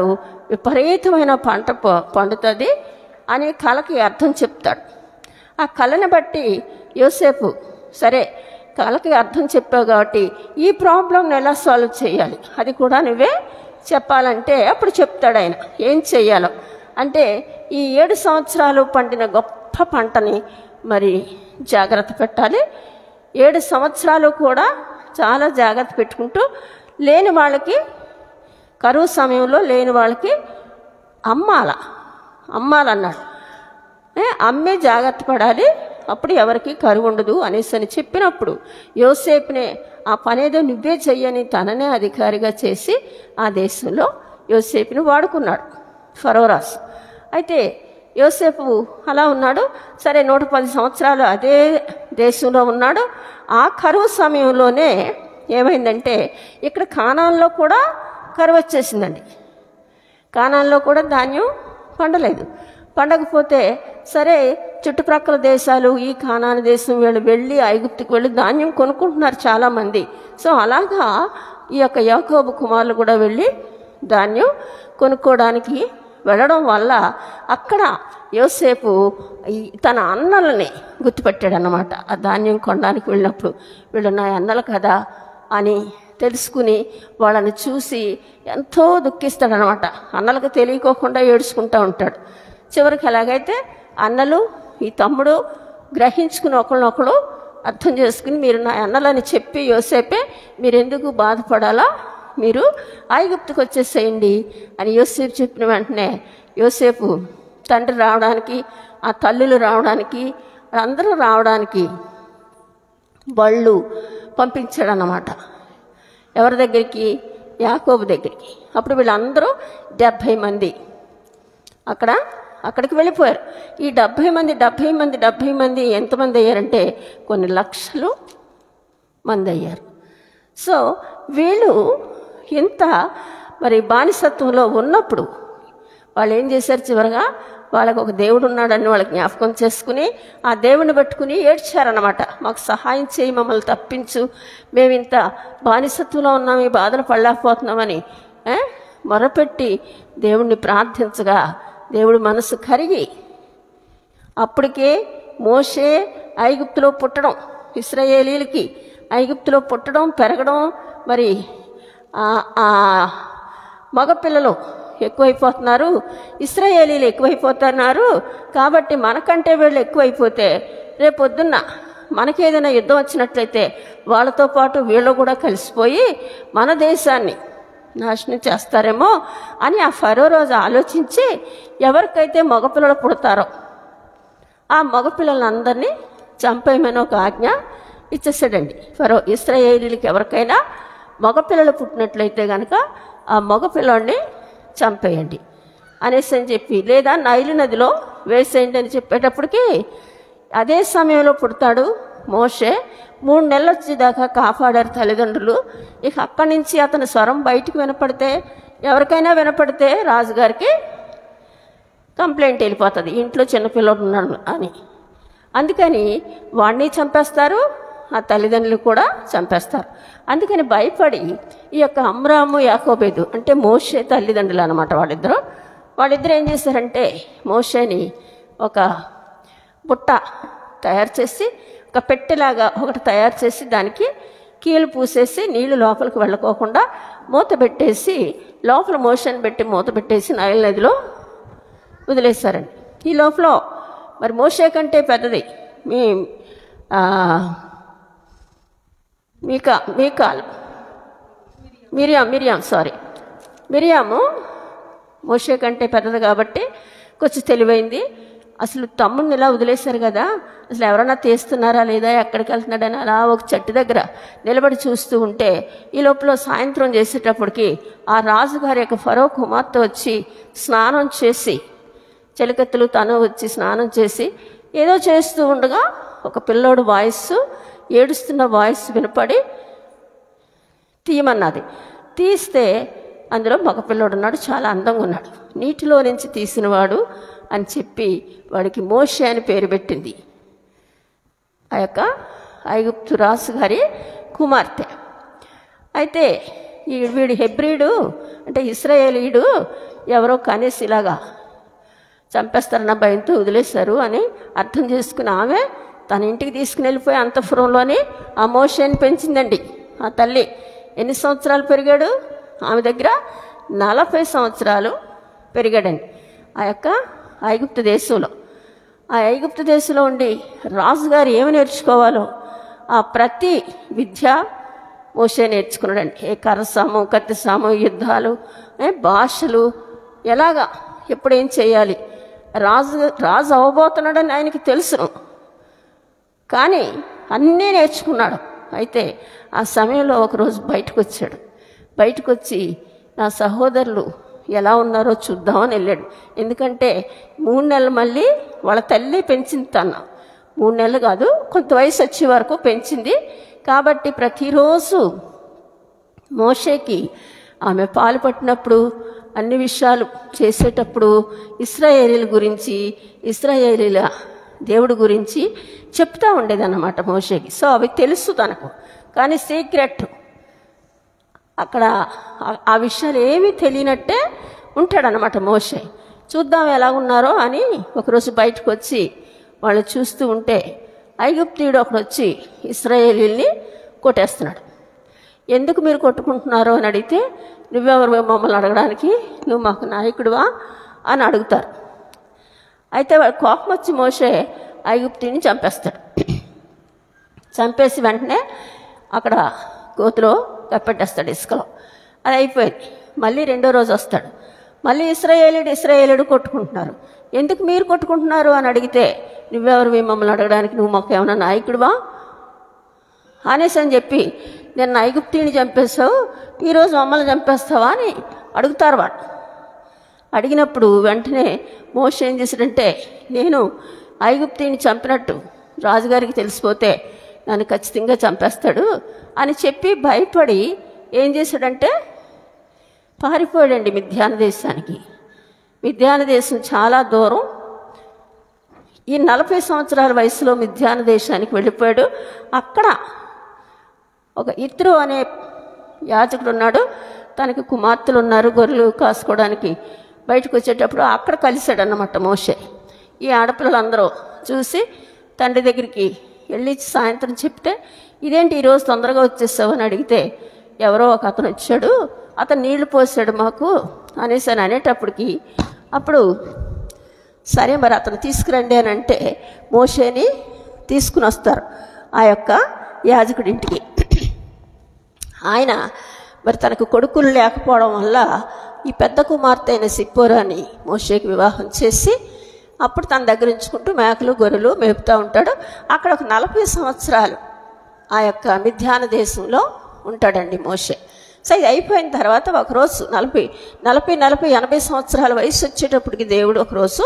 D: విపరీతమైన పంట ప- పండుతుంది అని కళకి అర్థం చెప్తాడు ఆ కళని బట్టి యోసేపు సరే కళకి అర్థం చెప్పావు కాబట్టి ఈ ప్రాబ్లంని ఎలా సాల్వ్ చేయాలి అది కూడా నువ్వే చెప్పాలంటే అప్పుడు చెప్తాడు ఆయన ఏం చెయ్యాలో అంటే ఈ ఏడు సంవత్సరాలు పండిన గొప్ప పంటని మరి జాగ్రత్త పెట్టాలి ఏడు సంవత్సరాలు కూడా చాలా జాగ్రత్త పెట్టుకుంటూ లేని వాళ్ళకి కరువు సమయంలో లేని వాళ్ళకి అమ్మాల అమ్మాలన్నాడు ఏ, అమ్మే జాగ్రత్త పడాలి అప్పుడు ఎవరికి కరువు ఉండదు అనేసి అని చెప్పినప్పుడు యోసేపునే ఆ పనేదో నువ్వే చెయ్యని తననే అధికారిగా చేసి ఆ దేశంలో యోసేపుని వాడుకున్నాడు ఫరోరాస్ అయితే యోసేపు అలా ఉన్నాడు సరే నూట పది సంవత్సరాలు అదే దేశంలో ఉన్నాడు ఆ కరువు సమయంలోనే ఏమైందంటే ఇక్కడ కానాల్లో కూడా కరువు వచ్చేసిందండి కానాల్లో కూడా ధాన్యం పండలేదు పండకపోతే సరే చుట్టుప్రక్కల దేశాలు ఈ కానాన దేశం వీళ్ళు వెళ్ళి ఐగుప్తుకి వెళ్ళి ధాన్యం కొనుక్కుంటున్నారు చాలామంది సో అలాగా ఈ యొక్క యాకోబు కుమారులు కూడా వెళ్ళి ధాన్యం కొనుక్కోవడానికి వెళ్ళడం వల్ల అక్కడ యోసేపు ఈ తన అన్నలని గుర్తుపెట్టాడు అన్నమాట ఆ ధాన్యం కొనడానికి వెళ్ళినప్పుడు వీళ్ళు నా అన్నలు కదా అని తెలుసుకుని వాళ్ళని చూసి ఎంతో దుఃఖిస్తాడనమాట అన్నలకు తెలియకోకుండా ఏడ్చుకుంటూ ఉంటాడు చివరికి ఎలాగైతే అన్నలు ఈ తమ్ముడు గ్రహించుకుని ఒకళ్ళనొకడు అర్థం చేసుకుని మీరు నా అన్నలని చెప్పి యోసేపే మీరు ఎందుకు బాధపడాలా మీరు ఐగుప్తుకు వచ్చేసేయండి అని యోసేపు చెప్పిన వెంటనే యోసేపు తండ్రి రావడానికి ఆ తల్లులు రావడానికి అందరూ రావడానికి బళ్ళు పంపించాడన్నమాట ఎవరి దగ్గరికి యాకోబు దగ్గరికి అప్పుడు వీళ్ళందరూ డెబ్భై మంది అక్కడ అక్కడికి వెళ్ళిపోయారు ఈ డెబ్భై మంది డెబ్భై మంది డెబ్భై మంది ఎంతమంది అయ్యారంటే కొన్ని లక్షలు మంది అయ్యారు సో వీళ్ళు ఇంత మరి బానిసత్వంలో ఉన్నప్పుడు వాళ్ళు ఏం చేశారు చివరగా వాళ్ళకు ఒక దేవుడు ఉన్నాడని వాళ్ళకి జ్ఞాపకం చేసుకుని ఆ దేవుని పెట్టుకుని ఏడ్చారనమాట మాకు సహాయం చేయి మమ్మల్ని తప్పించు మేము ఇంత బానిసత్వంలో ఉన్నాం ఈ బాధలు పడలేకపోతున్నామని ఏ? మొరపెట్టి దేవుణ్ణి ప్రార్థించగా దేవుడి మనసు కరిగి అప్పటికే మోషే ఐగుప్తులో పుట్టడం ఇస్రాయేలీలకి ఐగుప్తులో పుట్టడం పెరగడం మరి ఆ- ఆ మగపిల్లలు ఎక్కువైపోతున్నారు ఇస్రాయేలీలు ఎక్కువైపోతున్నారు కాబట్టి మనకంటే వీళ్ళు ఎక్కువైపోతే రేపొద్దున్న మనకేదైనా యుద్ధం వచ్చినట్లయితే వాళ్ళతో పాటు వీళ్ళు కూడా కలిసిపోయి మన దేశాన్ని నాశనం చేస్తారేమో అని ఆ ఫరో రోజు ఆలోచించి ఎవరికైతే మగపిల్లలు పుడతారో ఆ మగపిల్లలందరినీ చంపేయమని ఒక ఆజ్ఞ ఇచ్చేసాడండి ఫరో ఇస్రాయేలీలకి ఎవరికైనా మగపిల్లలు పుట్టినట్లయితే కనుక ఆ మగపిల్లాడిని చంపేయండి అనేసి అని చెప్పి లేదా నైలు నదిలో వేసేయండి అని చెప్పేటప్పటికి అదే సమయంలో పుడతాడు మోషే మూడు నెలలు వచ్చేదాకా కాపాడారు తల్లిదండ్రులు ఇక అక్కడి నుంచి అతని స్వరం బయటికి వినపడితే ఎవరికైనా వినపడితే రాజుగారికి కంప్లైంట్ వెళ్ళిపోతుంది ఇంట్లో చిన్నపిల్లడు ఉన్నాడు అని అందుకని వాడిని చంపేస్తారు ఆ తల్లిదండ్రులు కూడా చంపేస్తారు అందుకని భయపడి ఈ యొక్క అమ్రాము యాకోబేదు అంటే మోషే తల్లిదండ్రులు అనమాట వాళ్ళిద్దరు వాళ్ళిద్దరు ఏం చేశారంటే మోషేని ఒక బుట్ట తయారు చేసి ఒక పెట్టెలాగా ఒకటి తయారు చేసి దానికి కీలు పూసేసి నీళ్లు లోపలికి వెళ్ళకోకుండా మూత పెట్టేసి లోపల మోషన్ పెట్టి మూత పెట్టేసి నైల్ నదిలో వదిలేశారండి ఈ లోపల మరి మోషే కంటే పెద్దది మీ ఆ, మీకా మీకాల్ మిరియాం మిరియాం సారీ మిరియాము మోషే కంటే పెద్దది కాబట్టి కొంచెం తెలివైంది అసలు తమ్ముడిని ఇలా వదిలేశారు కదా అసలు ఎవరైనా తీస్తున్నారా లేదా ఎక్కడికి వెళ్తున్నాడని అలా ఒక చెట్టు దగ్గర నిలబడి చూస్తూ ఉంటే ఈ లోపల సాయంత్రం చేసేటప్పటికి ఆ రాజుగారి యొక్క ఫరో కుమార్తె వచ్చి స్నానం చేసి చెలికత్తెలు తను వచ్చి స్నానం చేసి ఏదో చేస్తూ ఉండగా ఒక పిల్లోడు వాయిస్ ఏడుస్తున్న వాయిస్ వినపడి తీయమన్నది తీస్తే అందులో మగపిల్లోడు ఉన్నాడు చాలా అందంగా ఉన్నాడు నీటిలో నుంచి తీసినవాడు అని చెప్పి వాడికి మోషే అని పేరు పెట్టింది ఆ యొక్క ఐగుప్తు రాసు గారి కుమార్తె అయితే ఈ వీడు హెబ్రీడు అంటే ఇస్రాయేలీయుడు ఎవరో కనేసి ఇలాగా చంపేస్తారన్న భయంతో వదిలేశారు అని అర్థం చేసుకుని ఆమె తన ఇంటికి తీసుకుని వెళ్ళిపోయి అంతఃపురంలోని ఆ మోషేని పెంచిందండి ఆ తల్లి ఎన్ని సంవత్సరాలు పెరిగాడు ఆమె దగ్గర నలభై సంవత్సరాలు పెరిగాడండి ఆ యొక్క ఐగుప్తు దేశంలో ఆ ఐగుప్తు దేశంలో ఉండి రాజుగారు ఏమి నేర్చుకోవాలో ఆ ప్రతి విద్య మోసే నేర్చుకున్నాడండి ఏ కరసాము కత్తిసాము యుద్ధాలు ఏ భాషలు ఎలాగా ఎప్పుడేం చేయాలి రాజు రాజు అవ్వబోతున్నాడని ఆయనకి తెలుసును కానీ అన్నీ నేర్చుకున్నాడు అయితే ఆ సమయంలో ఒకరోజు బయటకు వచ్చాడు బయటకు వచ్చి నా సహోదరులు ఎలా ఉన్నారో చూద్దామని వెళ్ళాడు ఎందుకంటే మూడు నెలలు మళ్ళీ వాళ్ళ తల్లి పెంచింది తన మూడు నెలలు కాదు కొంత వయసు వచ్చే వరకు పెంచింది కాబట్టి ప్రతిరోజు మోషేకి ఆమె పాలు పట్టినప్పుడు అన్ని విషయాలు చేసేటప్పుడు ఇస్రాయేలీల గురించి ఇస్రాయేలీల దేవుడి గురించి చెప్తా ఉండేదన్నమాట మోషేకి సో అవి తెలుసు తనకు కానీ సీక్రెట్ అక్కడ ఆ- ఆ విషయాలు ఏమీ తెలియనట్టే ఉంటాడనమాట మోషే చూద్దాం ఎలా ఉన్నారో అని ఒకరోజు బయటకు వచ్చి వాళ్ళు చూస్తూ ఉంటే ఐగుప్తీయుడు ఒకడు వచ్చి ఇస్రాయేలీల్ని కొట్టేస్తున్నాడు ఎందుకు మీరు కొట్టుకుంటున్నారు అని అడిగితే నువ్వెవరు మమ్మల్ని అడగడానికి నువ్వు మాకు నాయకుడివా అని అడుగుతారు అయితే వాడు కోపం వచ్చి మోసే ఐగుప్తిని చంపేస్తాడు చంపేసి వెంటనే అక్కడ గోతులో కప్పెట్టేస్తాడు ఇసుకలో అది అయిపోయింది మళ్ళీ రెండో రోజు వస్తాడు మళ్ళీ ఇస్రాయేలుడు ఇస్రాయేలుడు కొట్టుకుంటున్నారు ఎందుకు మీరు కొట్టుకుంటున్నారు అని అడిగితే నువ్వెవరు మమ్మల్ని అడగడానికి నువ్వు మాకు ఏమైనా నాయకుడివా అనేసి అని చెప్పి నేను ఐగుప్తిని చంపేస్తావు ఈరోజు మమ్మల్ని చంపేస్తావా అని అడుగుతారు వాళ్ళు అడిగినప్పుడు వెంటనే మోష ఏం చేశాడంటే నేను ఐగుప్తిని చంపినట్టు రాజుగారికి తెలిసిపోతే నన్ను ఖచ్చితంగా చంపేస్తాడు అని చెప్పి భయపడి ఏం చేశాడంటే పారిపోయాడండి మిథ్యాన దేశానికి మిథ్యాన దేశం చాలా దూరం ఈ నలభై సంవత్సరాల వయసులో మిథ్యాన దేశానికి వెళ్ళిపోయాడు అక్కడ ఒక ఇత్రు అనే యాజకుడు ఉన్నాడు తనకి కుమార్తెలు ఉన్నారు గొర్రెలు కాసుకోవడానికి బయటకు వచ్చేటప్పుడు అక్కడ కలిశాడు అన్నమాట మోషే ఈ ఆడపిల్లలందరూ చూసి తండ్రి దగ్గరికి వెళ్ళి సాయంత్రం చెప్తే ఇదేంటి ఈరోజు తొందరగా వచ్చేసావు అని అడిగితే ఎవరో ఒక అతను వచ్చాడు అతను నీళ్లు పోసాడు మాకు అనేసి అని అనేటప్పటికి అప్పుడు సరే మరి అతను తీసుకురండి అని అంటే మోషేని తీసుకుని వస్తారు ఆ యొక్క యాజకుడి ఇంటికి ఆయన మరి తనకు కొడుకులు లేకపోవడం వల్ల ఈ పెద్ద కుమార్తె అయిన సిప్పోరాని మోషేకి వివాహం చేసి అప్పుడు తన దగ్గర ఉంచుకుంటూ మేకలు గొర్రెలు మేపుతూ ఉంటాడు అక్కడ ఒక నలభై సంవత్సరాలు ఆ యొక్క మిథ్యాన దేశంలో ఉంటాడండి మోషే సో ఇది అయిపోయిన తర్వాత ఒకరోజు నలభై నలభై నలభై ఎనభై సంవత్సరాల వయసు వచ్చేటప్పటికి దేవుడు ఒకరోజు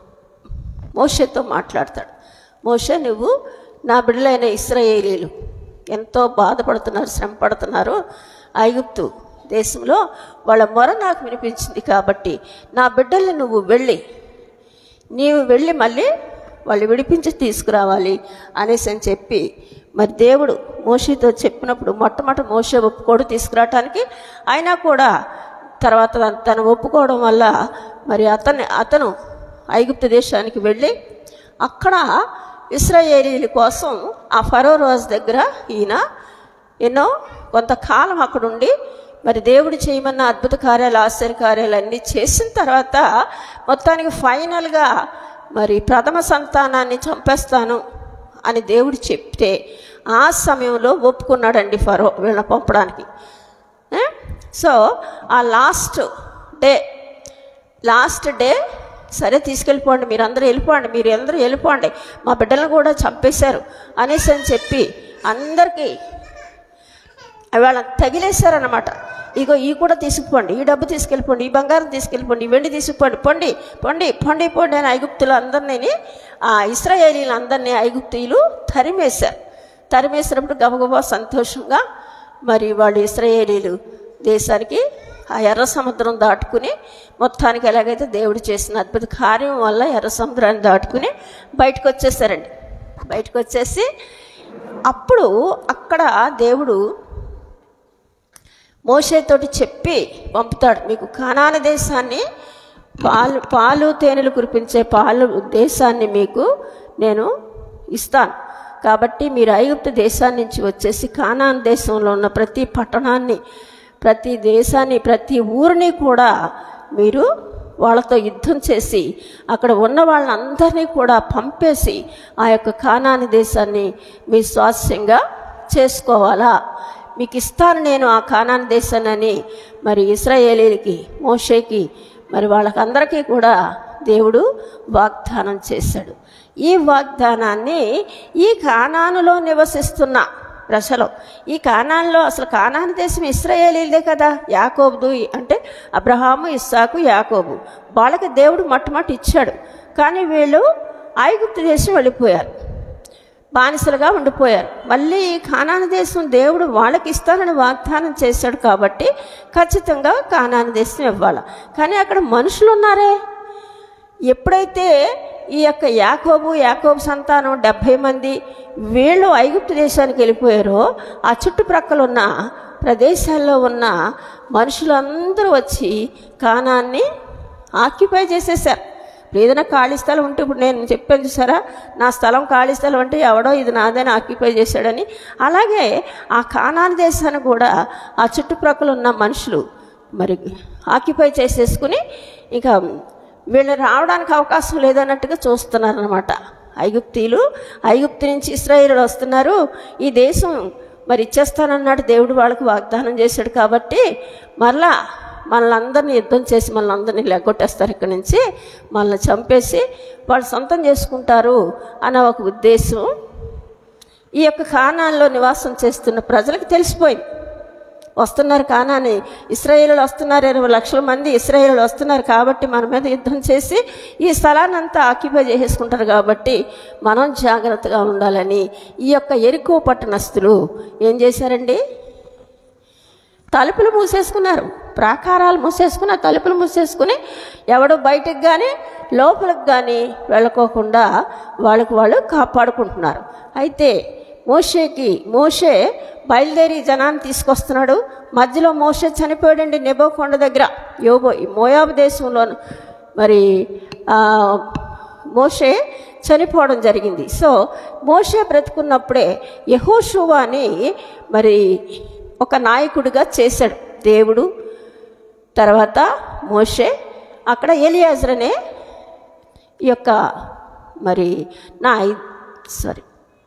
D: మోషేతో మాట్లాడతాడు మోషే నువ్వు నా బిడ్డలైన ఇస్రాయేలీలు ఎంతో బాధపడుతున్నారు శ్రమ పడుతున్నారు ఐగుప్తు దేశంలో వాళ్ళ మొర నాకు వినిపించింది కాబట్టి నా బిడ్డల్ని నువ్వు వెళ్ళి నీవు వెళ్ళి మళ్ళీ వాళ్ళు విడిపించి తీసుకురావాలి అనేసి అని చెప్పి మరి దేవుడు మోషేతో చెప్పినప్పుడు మొట్టమొదటి మోషే ఒప్పుకోడు తీసుకురావటానికి అయినా కూడా తర్వాత తను- తను ఒప్పుకోవడం వల్ల మరి అతన్ని అతను ఐగుప్తు దేశానికి వెళ్ళి అక్కడ ఇస్రాయేలీల కోసం ఆ ఫరో రాజు దగ్గర ఈయన ఎన్నో కొంతకాలం అక్కడుండి మరి దేవుడు చేయమన్న అద్భుత కార్యాలు ఆశ్చర్య కార్యాలు అన్నీ చేసిన తర్వాత మొత్తానికి ఫైనల్గా మరి ప్రథమ సంతానాన్ని చంపేస్తాను అని దేవుడు చెప్తే ఆ సమయంలో ఒప్పుకున్నాడండి ఫరో వీళ్ళని పంపడానికి ఏ? సో ఆ లాస్ట్ డే లాస్ట్ డే సరే తీసుకెళ్ళిపోండి మీరు అందరూ వెళ్ళిపోండి మీరు అందరూ వెళ్ళిపోండి మా బిడ్డలను కూడా చంపేశారు అనేసి అని చెప్పి అందరికీ వాళ్ళని తగిలేశారనమాట ఇగో ఈ కూడా తీసుకుపోండి ఈ డబ్బు తీసుకెళ్ళిపోండి ఈ బంగారం తీసుకెళ్ళిపోండి ఈ వెండి తీసుకుపోండి పొండి పొండి పొండి పొండి అని ఐగుప్తులు అందరినీ ఆ ఇస్రాయేలీలు అందరినీ ఐగుప్తీయులు తరిమేశారు తరిమేసినప్పుడు గబగబా సంతోషంగా మరి వాళ్ళు ఇస్రాయేలీలు దేశానికి ఆ ఎర్ర సముద్రం దాటుకుని మొత్తానికి ఎలాగైతే దేవుడు చేసిన అద్భుత కార్యం వల్ల ఎర్ర సముద్రాన్ని దాటుకుని బయటకు వచ్చేసారండి బయటకు వచ్చేసి అప్పుడు అక్కడ దేవుడు మోషేతోటి చెప్పి పంపుతాడు మీకు కానాన దేశాన్ని పాలు పాలు తేనెలు కురిపించే పాలు దేశాన్ని మీకు నేను ఇస్తాను కాబట్టి మీరు ఐగుప్తు దేశాన్ని నుంచి వచ్చేసి కానాన్ దేశంలో ఉన్న ప్రతి పట్టణాన్ని ప్రతి దేశాన్ని ప్రతి ఊరిని కూడా మీరు వాళ్ళతో యుద్ధం చేసి అక్కడ ఉన్న వాళ్ళందరినీ కూడా పంపేసి ఆ యొక్క కానాని దేశాన్ని మీ స్వాస్యంగా చేసుకోవాలా మీకు ఇస్తాను నేను ఆ కానాన్ దేశాన్ని మరి ఇస్రాయేలీలకి మోషేకి మరి వాళ్ళకందరికీ కూడా దేవుడు వాగ్దానం చేశాడు ఈ వాగ్దానాన్ని ఈ కానానులో నివసిస్తున్న ప్రజలు ఈ కానాన్లో అసలు కానాన్ దేశం ఇస్రాయేలీలదే కదా యాకోబుదు అంటే అబ్రహాము ఇస్సాకు యాకోబు వాళ్ళకి దేవుడు మొట్టమొదటి ఇచ్చాడు కానీ వీళ్ళు ఐగుప్తు దేశం వెళ్ళిపోయారు బానిసలుగా ఉండిపోయారు మళ్ళీ ఈ కానాన దేశం దేవుడు వాళ్ళకి ఇస్తానని వాగ్దానం చేశాడు కాబట్టి ఖచ్చితంగా కానాన దేశం ఇవ్వాలి కానీ అక్కడ మనుషులు ఉన్నారే ఎప్పుడైతే ఈ యొక్క యాకోబు యాకోబు సంతానం డెబ్భై మంది వీళ్ళు ఐగుప్తు దేశానికి వెళ్ళిపోయారో ఆ చుట్టుప్రక్కల ఉన్న ప్రదేశాల్లో ఉన్న మనుషులందరూ వచ్చి కానాన్ని ఆక్యుపై చేసేసారు ఇప్పుడు ఏదైనా ఖాళీ స్థలం ఉంటే ఇప్పుడు నేను చెప్పాను చూసారా నా స్థలం ఖాళీ స్థలం అంటే ఎవడో ఇది నాదని ఆక్యుపై చేశాడని అలాగే ఆ కానాన్ దేశాన్ని కూడా ఆ చుట్టుప్రక్కల ఉన్న మనుషులు మరి ఆక్యుపై చేసేసుకుని ఇంకా వీళ్ళు రావడానికి అవకాశం లేదన్నట్టుగా చూస్తున్నారనమాట ఐగుప్తీలు ఐగుప్తు నుంచి ఇస్రాయేలు వస్తున్నారు ఈ దేశం మరి ఇచ్చేస్తానన్నాడు దేవుడు వాళ్ళకి వాగ్దానం చేశాడు కాబట్టి మరలా మనల్ని యుద్ధం చేసి మనల్ని అందరినీ లెగ్గొట్టేస్తారు ఇక్కడి నుంచి మనల్ని చంపేసి వాళ్ళు సొంతం చేసుకుంటారు అన్న ఒక ఉద్దేశం ఈ యొక్క కానాల్లో నివాసం చేస్తున్న ప్రజలకు తెలిసిపోయింది వస్తున్నారు కానాని ఇస్రాయేలు వస్తున్నారు ఇరవై లక్షల మంది ఇస్రాయేలు వస్తున్నారు కాబట్టి మన మీద యుద్ధం చేసి ఈ స్థలాన్ని అంతా ఆక్యుపై చేసేసుకుంటారు కాబట్టి మనం జాగ్రత్తగా ఉండాలని ఈ యొక్క ఎరుకో పట్టణస్తులు ఏం చేశారండి తలుపులు మూసేసుకున్నారు ప్రాకారాలు మూసేసుకుని ఆ తలుపులు మూసేసుకుని ఎవడు బయటకు కానీ లోపలికి కానీ వెళ్ళకోకుండా వాళ్ళకు వాళ్ళు కాపాడుకుంటున్నారు అయితే మోషేకి మోషే బయలుదేరి జనాన్ని తీసుకొస్తున్నాడు మధ్యలో మోషే చనిపోయాడండి నెబో కొండ దగ్గర యోబో ఈ మోయాబు దేశంలో మరి ఆ, మోషే చనిపోవడం జరిగింది సో మోషే బ్రతుకున్నప్పుడే యహోషువాని మరి ఒక నాయకుడిగా చేశాడు దేవుడు తర్వాత మోషే అక్కడ ఎలియాజర్ అనే ఈ యొక్క మరి నా సారీ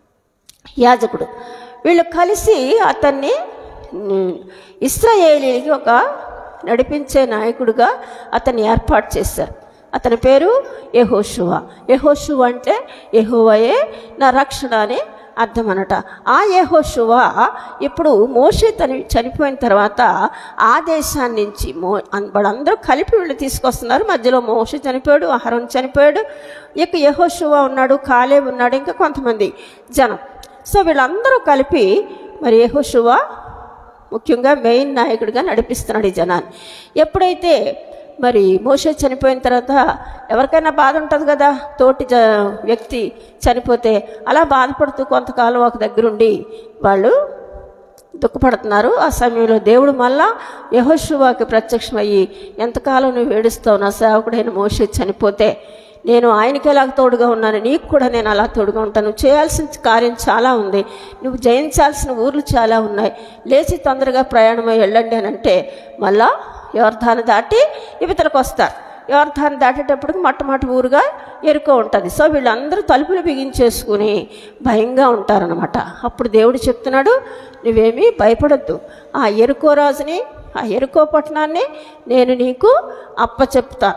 D: యాజకుడు వీళ్ళు కలిసి అతన్ని ఉమ్, ఇస్రాయేలీకి ఒక నడిపించే నాయకుడిగా అతన్ని ఏర్పాటు చేశారు అతని పేరు యహోషువ యహోషువ అంటే యహోవయే నా రక్షణ అని అర్థం అనట ఆ యహోషువ ఇప్పుడు మోషే తని చనిపోయిన తర్వాత ఆ దేశాన్ని నుంచి మో అన్- వాళ్ళందరూ కలిపి వీళ్ళు తీసుకొస్తున్నారు మధ్యలో మోషే చనిపోయాడు అహరోన్ చనిపోయాడు ఇక యహోషువ ఉన్నాడు కాలే ఉన్నాడు ఇంకా కొంతమంది జనం సో వీళ్ళందరూ కలిపి మరి యహోషువ ముఖ్యంగా మెయిన్ నాయకుడిగా నడిపిస్తున్నాడు ఈ జనాన్ని ఎప్పుడైతే మరి మోషే చనిపోయిన తర్వాత ఎవరికైనా బాధ ఉంటుంది కదా తోటి జ వ్యక్తి చనిపోతే అలా బాధపడుతూ కొంతకాలం ఒక దగ్గరుండి వాళ్ళు దుఃఖపడుతున్నారు ఆ సమయంలో దేవుడు మళ్ళా యహోశువాకి ప్రత్యక్షమయ్యి ఎంతకాలం నువ్వు ఏడుస్తావు నా సేవకుడైన మోషే చనిపోతే నేను ఆయనకి ఎలా తోడుగా ఉన్నాను నీకు కూడా నేను అలా తోడుగా ఉంటాను నువ్వు చేయాల్సిన కార్యం చాలా ఉంది నువ్వు జయించాల్సిన ఊర్లు చాలా ఉన్నాయి లేచి తొందరగా ప్రయాణమై వెళ్ళండి అని అంటే మళ్ళా యోర్ధాన్ని దాటి ఇవతలకు వస్తారు యోర్ధాన్ని దాటేటప్పటికి మొట్టమొదటి ఊరుగా ఎరుకో ఉంటుంది సో వీళ్ళందరూ తలుపులు బిగించేసుకుని భయంగా ఉంటారనమాట అప్పుడు దేవుడు చెప్తున్నాడు నువ్వేమీ భయపడద్దు ఆ ఎరుకో రాజుని ఆ ఎరుకో పట్టణాన్ని నేను నీకు అప్పచెప్తాను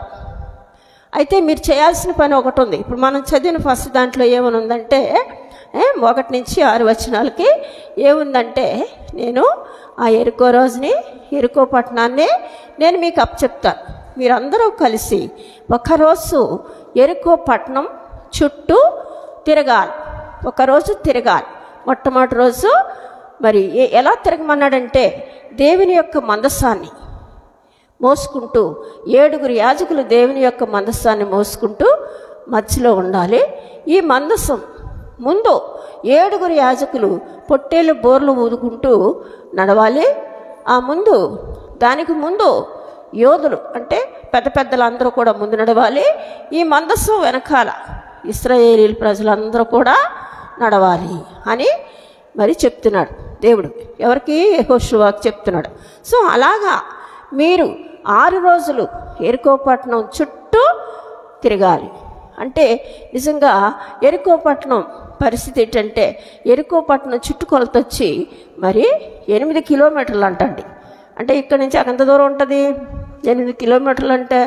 D: అయితే మీరు చేయాల్సిన పని ఒకటి ఉంది ఇప్పుడు మనం చదివిన ఫస్ట్ దాంట్లో ఏమని ఉందంటే ఏ, ఒకటి నుంచి ఆరు వచనాలకి ఏముందంటే నేను ఆ ఎరుకో రోజుని ఎరుకో పట్టణాన్ని నేను మీకు అప్పచెప్తాను మీరందరూ కలిసి ఒకరోజు ఎరుకో పట్టణం చుట్టూ తిరగాలి ఒకరోజు తిరగాలి మొట్టమొదటి రోజు మరి ఏ- ఎలా తిరగమన్నాడంటే దేవుని యొక్క మందసాన్ని మోసుకుంటూ ఏడుగురు యాజకులు దేవుని యొక్క మందస్సాన్ని మోసుకుంటూ మధ్యలో ఉండాలి ఈ మందసం ముందు ఏడుగురు యాజకులు పొట్టేలు బోర్లు ఊదుకుంటూ నడవాలి ఆ ముందు దానికి ముందు యోధులు అంటే పెద్ద పెద్దలు అందరూ కూడా ముందు నడవాలి ఈ మందస్సు వెనకాల ఇస్రాయేలీ ప్రజలందరూ కూడా నడవాలి అని మరి చెప్తున్నాడు దేవుడు ఎవరికి యెహోషువాకు చెప్తున్నాడు సో అలాగా మీరు ఆరు రోజులు ఎరుకోపట్నం చుట్టూ తిరగాలి అంటే నిజంగా ఎరుకోపట్నం పరిస్థితి ఏంటంటే ఎరుకోపట్నం చుట్టుకొలత వచ్చి మరి ఎనిమిది కిలోమీటర్లు అంటండి అంటే ఇక్కడి నుంచి ఎంత దూరం ఉంటుంది ఎనిమిది కిలోమీటర్లు అంటే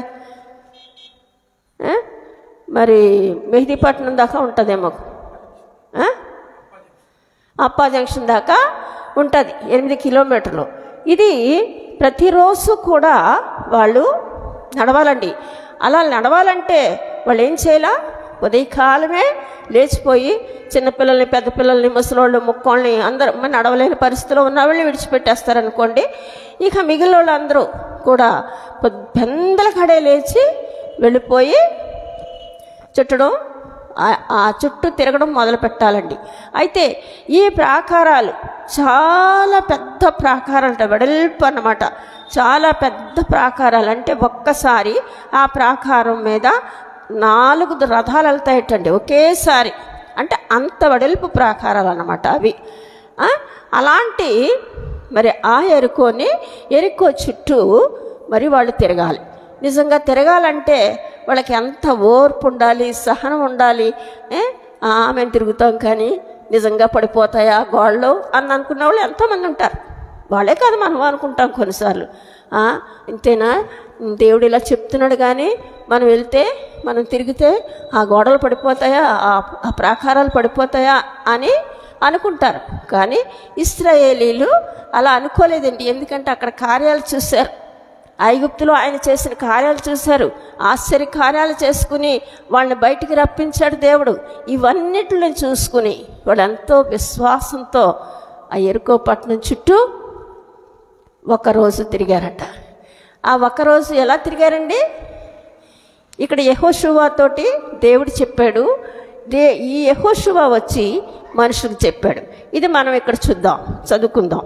D: ఆ? మరి మెహదీపట్నం దాకా ఉంటుందేమో ఆ? అప్పా జంక్షన్ దాకా ఉంటుంది ఎనిమిది కిలోమీటర్లు ఇది ప్రతిరోజు కూడా వాళ్ళు నడవాలండి అలా నడవాలంటే వాళ్ళు ఏం చేయాలా ఉదయకాలమే లేచిపోయి చిన్నపిల్లల్ని పెద్ద పిల్లల్ని ముసలోళ్ళు ముక్కోళ్ళని అందరూ మరి నడవలేని పరిస్థితిలో ఉన్న వాళ్ళని విడిచిపెట్టేస్తారనుకోండి ఇక మిగిలిన వాళ్ళందరూ కూడా పెందల కడే లేచి వెళ్ళిపోయి చుట్టడం ఆ- ఆ చుట్టూ తిరగడం మొదలు పెట్టాలండి అయితే ఈ ప్రాకారాలు చాలా పెద్ద ప్రాకారాలు వెడల్పు అన్నమాట చాలా పెద్ద ప్రాకారాలు అంటే ఒక్కసారి ఆ ప్రాకారం మీద నాలుగు రథాలు వెళ్తాయటండి ఒకేసారి అంటే అంత వెడల్పు ప్రాకారాలు అన్నమాట అవి ఆ? అలాంటి మరి ఆ ఎరుకోని ఎరుకో చుట్టూ మరి వాళ్ళు తిరగాలి నిజంగా తిరగాలంటే వాళ్ళకి ఎంత ఓర్పు ఉండాలి సహనం ఉండాలి ఏ? ఆ, మేము తిరుగుతాం కానీ నిజంగా పడిపోతాయా గోళ్ళు అని అనుకున్న వాళ్ళు ఎంతోమంది ఉంటారు వాళ్ళే కాదు మనం అనుకుంటాం కొన్నిసార్లు ఆ, ఇంతేనా దేవుడు ఇలా చెప్తున్నాడు కానీ మనం వెళ్తే మనం తిరిగితే ఆ గోడలు పడిపోతాయా ఆ ఆ ప్రాకారాలు పడిపోతాయా అని అనుకుంటారు కానీ ఇస్రాయేలీలు అలా అనుకోలేదండి ఎందుకంటే అక్కడ కార్యాలు చూశారు ఐగుప్తులో ఆయన చేసిన కార్యాలు చూశారు ఆశ్చర్య కార్యాలు చేసుకుని వాళ్ళని బయటికి రప్పించాడు దేవుడు ఇవన్నిటిని చూసుకుని వాళ్ళు ఎంతో విశ్వాసంతో ఆ ఎరుకో పట్టణం చుట్టూ ఒకరోజు తిరిగారట ఆ ఒక్కరోజు ఎలా తిరిగారండి ఇక్కడ యహోశువా తోటి దేవుడు చెప్పాడు దే ఈ యహోశువా వచ్చి మనుషులకు చెప్పాడు ఇది మనం ఇక్కడ చూద్దాం చదువుకుందాం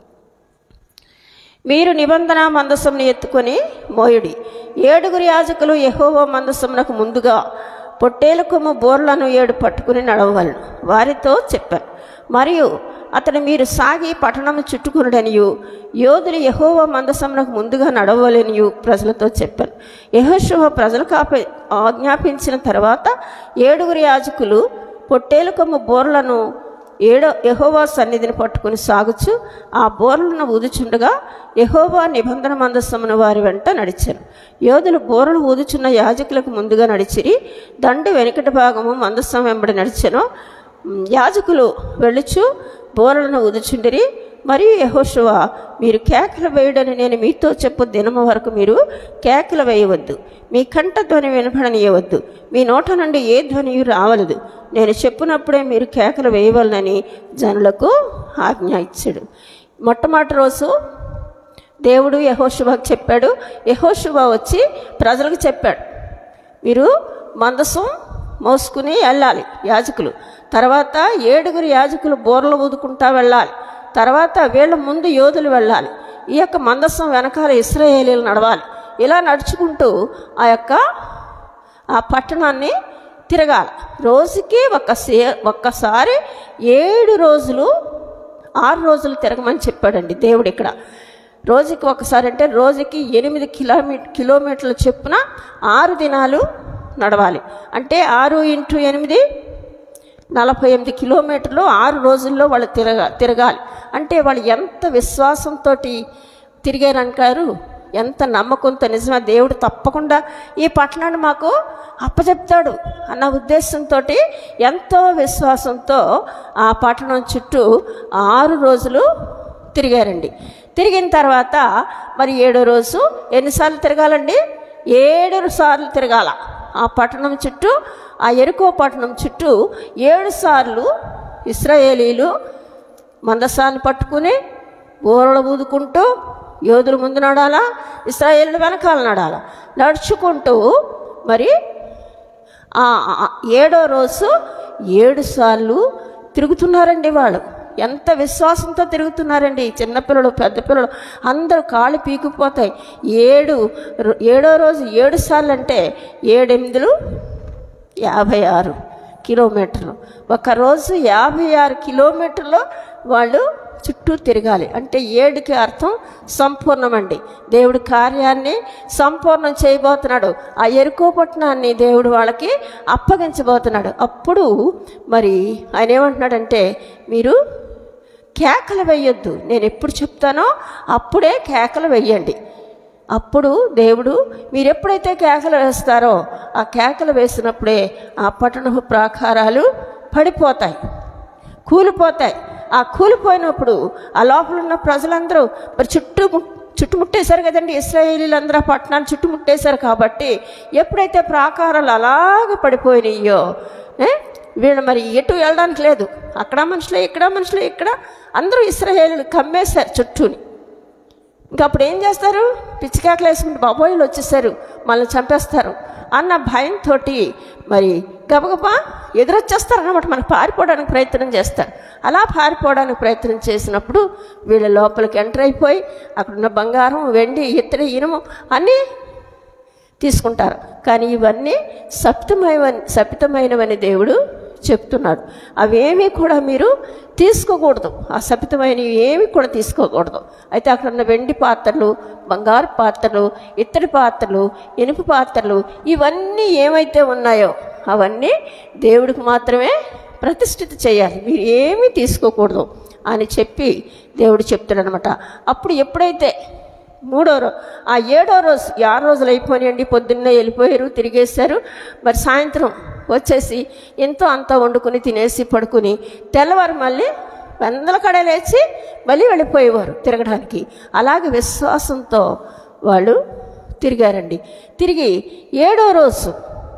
D: మీరు నిబంధన మందసంని ఎత్తుకొని మోయుడి ఏడుగురు యాజకులు యెహోవా మందసమునకు ముందుగా పొట్టేలు కొమ్ము బోర్లను ఏడు పట్టుకుని నడవగలను వారితో చెప్పాను మరియు అతడు మీరు సాగి పట్టణము చుట్టుకునుడనియు యోధులు యెహోవా మందసమునకు ముందుగా నడవలేనియు ప్రజలతో చెప్పాను యెహోషువ ప్రజలకు ఆపే ఆజ్ఞాపించిన తర్వాత ఏడుగురు యాజకులు పొట్టేలు కొమ్ము బోర్లను ఏడో యహోవా సన్నిధిని పట్టుకుని సాగుచు ఆ బోర్లను ఊదుచుండగా యహోవా నిబంధన మందస్సమున వారి వెంట నడిచారు యోధులు బోరలు ఊదుచున్న యాజకులకు ముందుగా నడిచిరి దండు వెనుకటి భాగము మందస్సం వెంబడి నడిచెను ఉమ్, యాజకులు వెళ్ళుచు బోరలను ఊదుచుండిరి మరియు యహోషువ మీరు కేకలు వేయడని నేను మీతో చెప్పు దినము వరకు మీరు కేకలు వేయవద్దు మీ కంట ధ్వని వినపడనీయవద్దు మీ నోట నుండి ఏ ధ్వనియు రావలదు నేను చెప్పినప్పుడే మీరు కేకలు వేయవలనని జనులకు ఆజ్ఞ ఇచ్చాడు మొట్టమొదటి రోజు దేవుడు యహోశుభకు చెప్పాడు యహోశుభ వచ్చి ప్రజలకు చెప్పాడు మీరు మందసం మోసుకుని వెళ్ళాలి యాజకులు తర్వాత ఏడుగురు యాజకులు బోర్లు ఊదుకుంటా వెళ్ళాలి తర్వాత వీళ్ళ ముందు యోధులు వెళ్ళాలి ఈ యొక్క మందసం వెనకాల ఇస్రాయేలీలు నడవాలి ఇలా నడుచుకుంటూ ఆ యొక్క ఆ పట్టణాన్ని తిరగాలి రోజుకి ఒక సే ఒక్కసారి ఏడు రోజులు ఆరు రోజులు తిరగమని చెప్పాడండి దేవుడు ఇక్కడ రోజుకి ఒకసారి అంటే రోజుకి ఎనిమిది కిలోమీ కిలోమీటర్ల చొప్పున ఆరు దినాలు నడవాలి అంటే ఆరు ఇంటూ ఎనిమిది నలభై ఎనిమిది కిలోమీటర్లు ఆరు రోజుల్లో వాళ్ళు తిరగా తిరగాలి అంటే వాళ్ళు ఎంత విశ్వాసంతో తిరిగారంటారు ఎంత నమ్మకంతో నిజమే దేవుడు తప్పకుండా ఈ పట్టణాన్ని మాకు అప్పచెప్తాడు అన్న ఉద్దేశంతో ఎంతో విశ్వాసంతో ఆ పట్టణం చుట్టూ ఆరు రోజులు తిరిగారండి తిరిగిన తర్వాత మరి ఏడో రోజు ఎన్నిసార్లు తిరగాలండి ఏడు సార్లు తిరగాల ఆ పట్టణం చుట్టూ ఆ ఎరుకో పట్టణం చుట్టూ ఏడు సార్లు ఇస్రాయేలీలు మందసాన్ని పట్టుకుని బోరలు ఊదుకుంటూ యోధుల ముందు నడాలా ఇస్రాయేళ్ళు వెనకాల నడాలా నడుచుకుంటూ మరి ఆ ఆ ఏడో రోజు ఏడు సార్లు తిరుగుతున్నారండి వాళ్ళు ఎంత విశ్వాసంతో తిరుగుతున్నారండి చిన్నపిల్లలు పెద్ద పిల్లలు అందరూ కాళ్ళు పీకిపోతాయి ఏడు ఏడో రోజు ఏడు సార్లు అంటే ఏడెనిమిదిలు యాభై ఆరు కిలోమీటర్లు ఒక రోజు యాభై ఆరు కిలోమీటర్లు వాళ్ళు చుట్టూ తిరగాలి అంటే ఏడుకి అర్థం సంపూర్ణమండి దేవుడి కార్యాన్ని సంపూర్ణం చేయబోతున్నాడు ఆ ఎరుకో పట్టణాన్ని దేవుడు వాళ్ళకి అప్పగించబోతున్నాడు అప్పుడు మరి ఆయన ఏమంటున్నాడంటే మీరు కేకలు వేయొద్దు నేను ఎప్పుడు చెప్తానో అప్పుడే కేకలు వేయండి అప్పుడు దేవుడు మీరు ఎప్పుడైతే కేకలు వేస్తారో ఆ కేకలు వేసినప్పుడే ఆ పట్టణపు ప్రాకారాలు పడిపోతాయి కూలిపోతాయి ఆ కూలిపోయినప్పుడు ఆ లోపల ఉన్న ప్రజలందరూ మరి చుట్టూ చుట్టుముట్టేశారు కదండి ఇస్రాయేలీలందరూ ఆ పట్టణాన్ని చుట్టుముట్టేశారు కాబట్టి ఎప్పుడైతే ప్రాకారాలు అలాగ పడిపోయినాయో ఏ, వీళ్ళు మరి ఎటు వెళ్ళడానికి లేదు అక్కడ మనుషులే ఇక్కడ మనుషులే ఇక్కడ అందరూ ఇస్రాయేలీలు కమ్మేశారు చుట్టూని ఇంకా అప్పుడు ఏం చేస్తారు పిచ్చికాకలు వేసుకుంటే బాబోయిలు వచ్చేసారు మనల్ని చంపేస్తారు అన్న భయంతో మరి గబగబా ఎదురొచ్చేస్తారు అనమాట మనకు పారిపోవడానికి ప్రయత్నం చేస్తారు అలా పారిపోవడానికి ప్రయత్నం చేసినప్పుడు వీళ్ళ లోపలికి ఎంటర్ అయిపోయి అక్కడున్న బంగారం వెండి ఇత్తడి ఇనుము అన్నీ తీసుకుంటారు కానీ ఇవన్నీ సప్తమైనవని సపితమైనవని దేవుడు చెప్తున్నాడు అవేమీ కూడా మీరు తీసుకోకూడదు ఆ సపితమైనవి ఏమి కూడా తీసుకోకూడదు అయితే అక్కడ ఉన్న వెండి పాత్రలు బంగారు పాత్రలు ఇత్తడి పాత్రలు ఇనుప పాత్రలు ఇవన్నీ ఏమైతే ఉన్నాయో అవన్నీ దేవుడికి మాత్రమే ప్రతిష్ఠిత చేయాలి మీరు ఏమీ తీసుకోకూడదు అని చెప్పి దేవుడు చెప్తాడనమాట అప్పుడు ఎప్పుడైతే మూడో రోజు ఆ ఏడో రోజు ఆరు రోజులు అయిపోయాయండి పొద్దున్నే వెళ్ళిపోయారు తిరిగేశారు మరి సాయంత్రం వచ్చేసి ఎంతో అంతా వండుకుని తినేసి పడుకుని తెల్లవారు మళ్ళీ వందల కడ లేచి మళ్ళీ వెళ్ళిపోయేవారు తిరగడానికి అలాగే విశ్వాసంతో వాళ్ళు తిరిగారండి తిరిగి ఏడో రోజు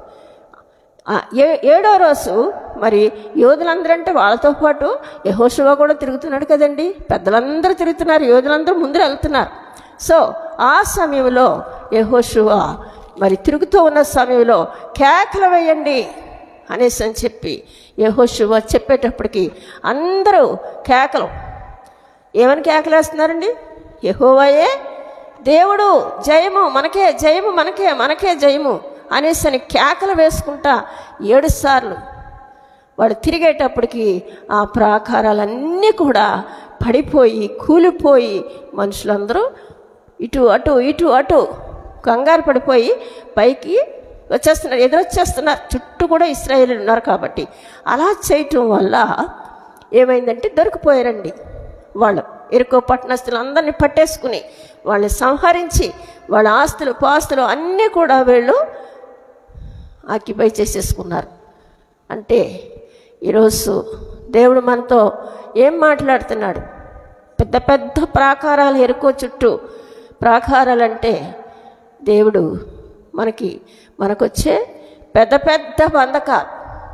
D: ఆ ఏ ఏడో రోజు మరి యోధులందరూ అంటే వాళ్ళతో పాటు యహోశివ కూడా తిరుగుతున్నాడు కదండి పెద్దలందరూ తిరుగుతున్నారు యోధులందరూ ముందు వెళ్తున్నారు సో ఆ సమయంలో యహోశివ మరి తిరుగుతూ ఉన్న సమయంలో కేకలు వేయండి అనేసి అని చెప్పి యహోశివ చెప్పేటప్పటికి అందరూ కేకలు ఏమని కేకలేస్తున్నారండి యహోవాయే దేవుడు జయము మనకే జయము మనకే మనకే జయము అనేసి అని కేకలు వేసుకుంటా ఏడు సార్లు వాడు తిరిగేటప్పటికి ఆ ప్రాకారాలన్నీ కూడా పడిపోయి కూలిపోయి మనుషులందరూ ఇటు అటు ఇటు అటు కంగారు పడిపోయి పైకి వచ్చేస్తున్నారు ఎదురొచ్చేస్తున్నారు చుట్టూ కూడా ఇస్రాయేల్ ఉన్నారు కాబట్టి అలా చేయటం వల్ల ఏమైందంటే దొరికిపోయారండి వాళ్ళు ఎరుకో పట్టణస్తులు అందరినీ పట్టేసుకుని వాళ్ళని సంహరించి వాళ్ళ ఆస్తులు పాస్తులు అన్నీ కూడా వీళ్ళు ఆక్యుపై చేసేసుకున్నారు అంటే ఈరోజు దేవుడు మనతో ఏం మాట్లాడుతున్నాడు పెద్ద పెద్ద ప్రాకారాలు ఎరుకో చుట్టూ ప్రాకారాలంటే దేవుడు మనకి మనకొచ్చే పెద్ద పెద్ద బంధకాలు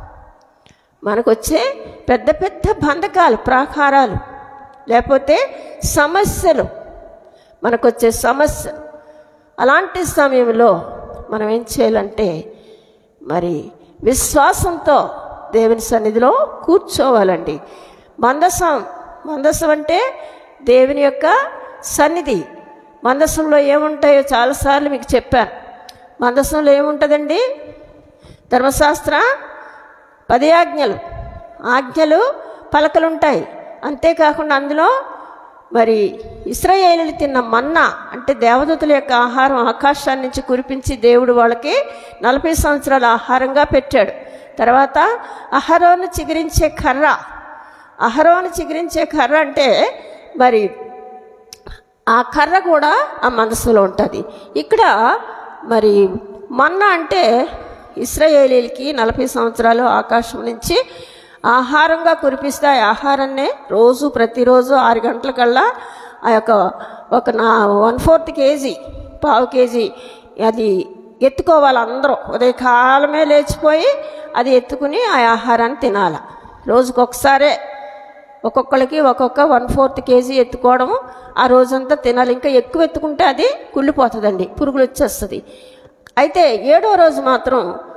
D: మనకొచ్చే పెద్ద పెద్ద బంధకాలు ప్రాకారాలు లేకపోతే సమస్యలు మనకొచ్చే సమస్య అలాంటి సమయంలో మనం ఏం చేయాలంటే మరి విశ్వాసంతో దేవుని సన్నిధిలో కూర్చోవాలండి మందసం మందసం అంటే దేవుని యొక్క సన్నిధి మందసంలో ఏముంటాయో చాలాసార్లు మీకు చెప్పాను మందసంలో ఏముంటుందండి ధర్మశాస్త్ర పది ఆజ్ఞలు ఆజ్ఞలు పలకలుంటాయి అంతేకాకుండా అందులో మరి ఇస్రాయేలీలు తిన్న మన్నా అంటే దేవదూతల యొక్క ఆహారం ఆకాశాన్ని నుంచి కురిపించి దేవుడు వాళ్ళకి నలభై సంవత్సరాల ఆహారంగా పెట్టాడు తర్వాత అహరోను చిగురించే కర్ర అహరోను చిగురించే కర్ర అంటే మరి ఆ కర్ర కూడా ఆ మనసులో ఉంటుంది ఇక్కడ మరి మన్నా అంటే ఇస్రాయేలీలకి నలభై సంవత్సరాలు ఆకాశం నుంచి ఆహారంగా కురిపిస్తే ఆ ఆహారాన్నే రోజు ప్రతిరోజు ఆరు గంటలకల్లా ఆ యొక్క ఒక నా వన్ ఫోర్త్ కేజీ పావు కేజీ అది ఎత్తుకోవాలి అందరూ ఉదయకాలమే లేచిపోయి అది ఎత్తుకుని ఆ ఆహారాన్ని తినాలి రోజుకు ఒకసారే ఒక్కొక్కరికి ఒక్కొక్క వన్ ఫోర్త్ కేజీ ఎత్తుకోవడం ఆ రోజంతా తినాలి ఇంకా ఎక్కువ ఎత్తుకుంటే అది కుళ్ళిపోతుందండి పురుగులు వచ్చేస్తుంది అయితే ఏడో రోజు మాత్రం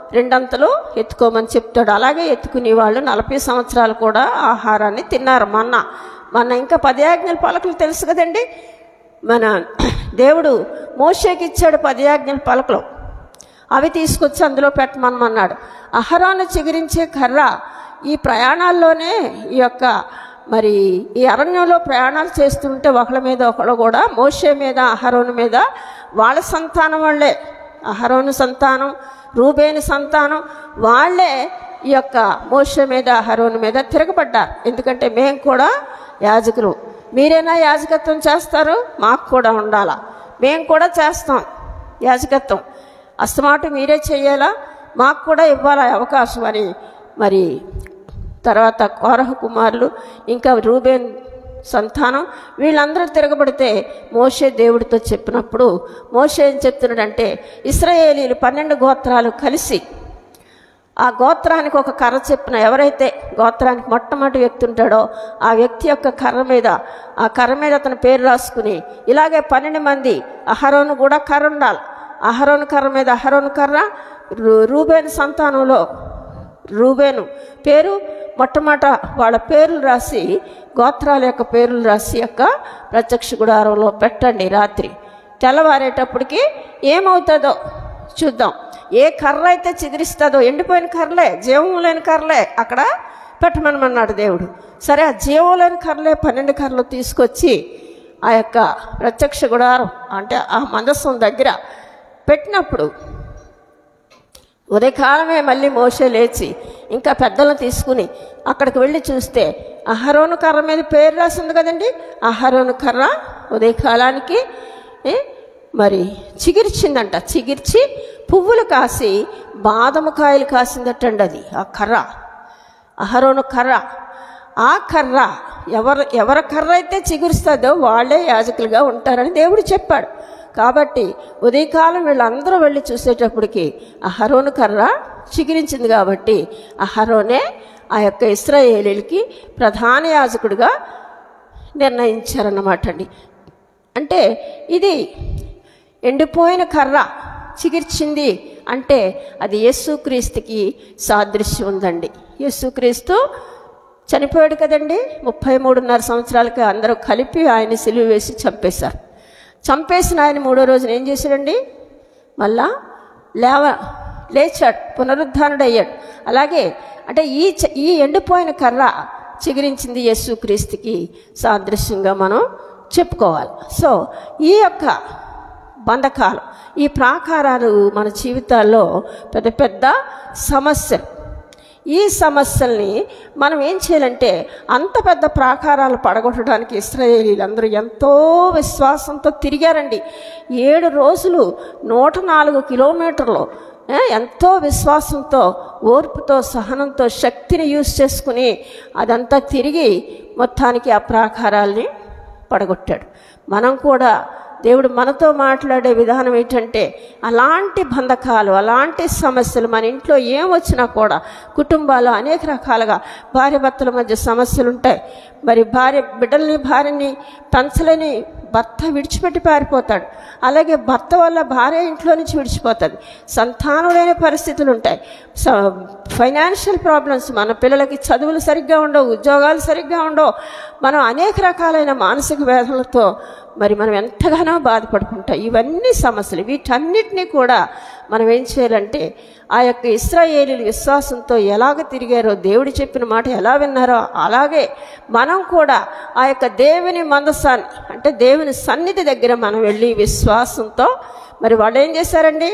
D: రెండంతలు ఎత్తుకోమని చెప్తాడు అలాగే ఎత్తుకునే వాళ్ళు నలభై సంవత్సరాలు కూడా ఆహారాన్ని తిన్నారు మొన్న మొన్న ఇంకా పది ఆజ్ఞల పలకలు తెలుసు కదండి మన దేవుడు మోషేకి ఇచ్చాడు పది ఆజ్ఞల పలకలు అవి తీసుకొచ్చి అందులో పెట్టమన్నాడు అహరాను చిగురించే కర్ర ఈ ప్రయాణాల్లోనే ఈ యొక్క మరి ఈ అరణ్యంలో ప్రయాణాలు చేస్తుంటే ఒకళ్ళ మీద ఒకళ్ళు కూడా మోషే మీద అహరోను మీద వాళ్ళ సంతానం వాళ్ళే అహరోను సంతానం రూబేని సంతానం వాళ్ళే ఈ యొక్క మోషే మీద అహరోను మీద తిరగబడ్డారు ఎందుకంటే మేము కూడా యాజకులు మీరైనా యాజకత్వం చేస్తారు మాకు కూడా ఉండాలా మేము కూడా చేస్తాం యాజకత్వం అస్తమాట మీరే చేయాలా మాకు కూడా ఇవ్వాలా అవకాశం అని మరి తర్వాత కోరహ కుమారులు ఇంకా రూబేన్ సంతానం వీళ్ళందరూ తిరగబడితే మోషే దేవుడితో చెప్పినప్పుడు మోషే ఏం చెప్తున్నాడంటే ఇస్రాయేలీలు పన్నెండు గోత్రాలు కలిసి ఆ గోత్రానికి ఒక కర్ర చెప్పిన ఎవరైతే గోత్రానికి మొట్టమొదటి వ్యక్తి ఉంటాడో ఆ వ్యక్తి యొక్క కర్ర మీద ఆ కర్ర మీద అతని పేరు రాసుకుని ఇలాగే పన్నెండు మంది అహరోను కూడా కర్ర ఉండాలి అహరోను కర్ర మీద అహరోను కర్ర రూ- రూబేను సంతానంలో రూబేను పేరు మొట్టమొదట వాళ్ళ పేర్లు రాసి గోత్రాల యొక్క పేర్లు రాసి యొక్క ప్రత్యక్ష గుడారంలో పెట్టండి రాత్రి తెల్లవారేటప్పటికి ఏమవుతుందో చూద్దాం ఏ కర్ర అయితే చిదిరిస్తుందో ఎండిపోయిన కర్రలే జీవం లేని కర్రలే అక్కడ పెట్టమనమన్నాడు దేవుడు సరే ఆ జీవం లేని కర్రలే పన్నెండు కర్రలు తీసుకొచ్చి ఆ యొక్క ప్రత్యక్ష గుడారం అంటే ఆ మందస్సం దగ్గర పెట్టినప్పుడు ఉదయకాలమే మళ్ళీ మోసే లేచి ఇంకా పెద్దలను తీసుకుని అక్కడికి వెళ్ళి చూస్తే అహరోను కర్ర మీద పేరు రాసింది కదండి అహరోను కర్ర ఉదయకాలానికి ఏ, మరి చిగిర్చిందంట చిగిర్చి పువ్వులు కాసి బాదము కాయలు కాసిందటండి అది ఆ కర్ర అహరోను కర్ర ఆ కర్ర ఎవరు ఎవరి కర్ర అయితే చిగురుస్తుందో వాళ్ళే యాజకులుగా ఉంటారని దేవుడు చెప్పాడు కాబట్టి ఉదయకాలం వీళ్ళందరూ వెళ్ళి చూసేటప్పటికి అహరోను కర్ర చిగిరించింది కాబట్టి అహరోనే ఆ యొక్క ఇస్రాయేలీలకి ప్రధాన యాజకుడిగా నిర్ణయించారన్నమాట అండి అంటే ఇది ఎండిపోయిన కర్ర చిగిర్చింది అంటే అది యేసుక్రీస్తుకి సాదృశ్యం ఉందండి యేసుక్రీస్తు చనిపోయాడు కదండి ముప్పై మూడున్నర సంవత్సరాలకి అందరూ కలిపి ఆయన సిలువ వేసి చంపేశారు చంపేసిన ఆయన మూడో రోజున ఏం చేశాడండి మళ్ళా లేవ లేచాడు పునరుద్ధానుడు అయ్యాడు అలాగే అంటే ఈ చ- ఈ ఎండిపోయిన కర్ర చిగురించింది యేసుక్రీస్తుకి సాదృశ్యంగా మనం చెప్పుకోవాలి సో ఈ యొక్క బంధకాలు ఈ ప్రాకారాలు మన జీవితాల్లో పెద్ద పెద్ద సమస్యలు ఈ సమస్యల్ని మనం ఏం చేయాలంటే అంత పెద్ద ప్రాకారాలు పడగొట్టడానికి ఇస్రాయేలీలందరూ ఎంతో విశ్వాసంతో తిరిగారండి ఏడు రోజులు నూట నాలుగు కిలోమీటర్లు ఏ, ఎంతో విశ్వాసంతో ఓర్పుతో సహనంతో శక్తిని యూజ్ చేసుకుని అదంతా తిరిగి మొత్తానికి ఆ ప్రాకారాల్ని పడగొట్టాడు మనం కూడా దేవుడు మనతో మాట్లాడే విధానం ఏంటంటే అలాంటి బంధకాలు అలాంటి సమస్యలు మన ఇంట్లో ఏం వచ్చినా కూడా కుటుంబాలు అనేక రకాలుగా భార్య భర్తల మధ్య సమస్యలు ఉంటాయి మరి భార్య బిడ్డల్ని భార్యని పెంచలేని భర్త విడిచిపెట్టి పారిపోతాడు అలాగే భర్త వల్ల భార్య ఇంట్లో నుంచి విడిచిపోతుంది సంతానం లేని పరిస్థితులు ఉంటాయి స- ఫైనాన్షియల్ ప్రాబ్లమ్స్ మన పిల్లలకి చదువులు సరిగ్గా ఉండవు ఉద్యోగాలు సరిగ్గా ఉండవు మనం అనేక రకాలైన మానసిక వేదనలతో మరి మనం ఎంతగానో బాధపడుకుంటాం ఇవన్నీ సమస్యలు వీటన్నిటినీ కూడా మనం ఏం చేయాలంటే ఆ యొక్క ఇస్రాయేలీలు విశ్వాసంతో ఎలాగ తిరిగారో దేవుడు చెప్పిన మాట ఎలా విన్నారో అలాగే మనం కూడా ఆ యొక్క దేవుని మందసాన్ని అంటే దేవుని సన్నిధి దగ్గర మనం వెళ్ళి విశ్వాసంతో మరి వాళ్ళు ఏం చేశారండి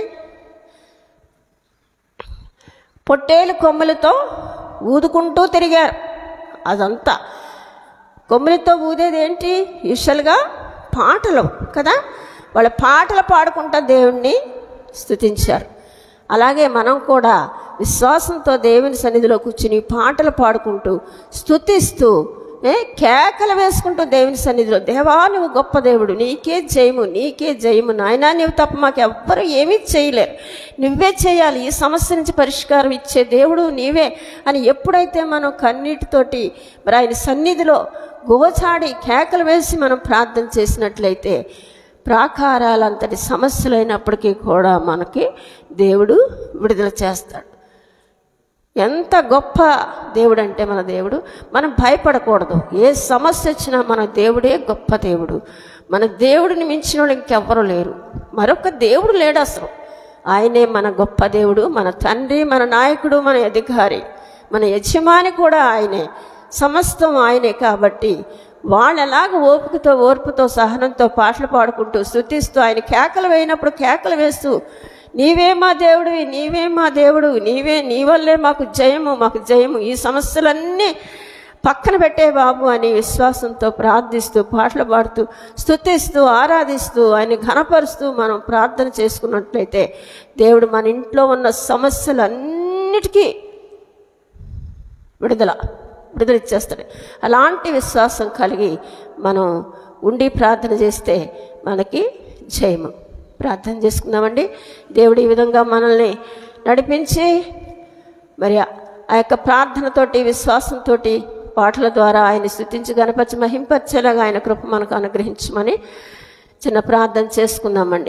D: పొట్టేలు కొమ్ములతో ఊదుకుంటూ తిరిగారు అదంతా కొమ్ములతో ఊదేది ఏంటి యూజువల్గా పాటలు కదా వాళ్ళ పాటలు పాడుకుంటా దేవుణ్ణి స్తుతించారు అలాగే మనం కూడా విశ్వాసంతో దేవుని సన్నిధిలో కూర్చుని పాటలు పాడుకుంటూ స్తుతిస్తూ ఏ కేకలు వేసుకుంటూ దేవుని సన్నిధిలో దేవా నువ్వు గొప్ప దేవుడు నీకే జయము నీకే జయము నాయనా నువ్వు తప్ప మాకు ఎవ్వరు ఏమీ చేయలేరు నువ్వే చేయాలి ఈ సమస్య నుంచి పరిష్కారం ఇచ్చే దేవుడు నీవే అని ఎప్పుడైతే మనం కన్నీటితోటి మరి ఆయన సన్నిధిలో గువచాడి కేకలు వేసి మనం ప్రార్థన చేసినట్లయితే ప్రాకారాలంతటి సమస్యలైనప్పటికీ కూడా మనకి దేవుడు విడుదల చేస్తాడు ఎంత గొప్ప దేవుడు అంటే మన దేవుడు మనం భయపడకూడదు ఏ సమస్య వచ్చినా మన దేవుడే గొప్ప దేవుడు మన దేవుడిని మించిన వాడు ఇంకెవ్వరు లేరు మరొక దేవుడు లేడు అసలు ఆయనే మన గొప్ప దేవుడు మన తండ్రి మన నాయకుడు మన అధికారి మన యజమాని కూడా ఆయనే సమస్తం ఆయనే కాబట్టి వాళ్ళు ఎలాగ ఓపికతో ఓర్పుతో సహనంతో పాటలు పాడుకుంటూ స్థుతిస్తూ ఆయన కేకలు వేయినప్పుడు కేకలు వేస్తూ నీవే మా దేవుడివి నీవే మా దేవుడు నీవే నీ వల్లే మాకు జయము మాకు జయము ఈ సమస్యలన్నీ పక్కన పెట్టే బాబు అని విశ్వాసంతో ప్రార్థిస్తూ పాటలు పాడుతూ స్తుతిస్తూ ఆరాధిస్తూ ఆయన ఘనపరుస్తూ మనం ప్రార్థన చేసుకున్నట్లయితే దేవుడు మన ఇంట్లో ఉన్న సమస్యలన్నిటికీ విడుదల విడుదల ఇచ్చేస్తాడు అలాంటి విశ్వాసం కలిగి మనం ఉండి ప్రార్థన చేస్తే మనకి జయము ప్రార్థన చేసుకుందామండి దేవుడు ఈ విధంగా మనల్ని నడిపించి మరి ఆ యొక్క ప్రార్థనతోటి విశ్వాసంతో పాటల ద్వారా ఆయన స్థుతించి గణపరిచి మహింపరిచేలాగా ఆయన కృప మనకు అనుగ్రహించమని చిన్న ప్రార్థన చేసుకుందామండి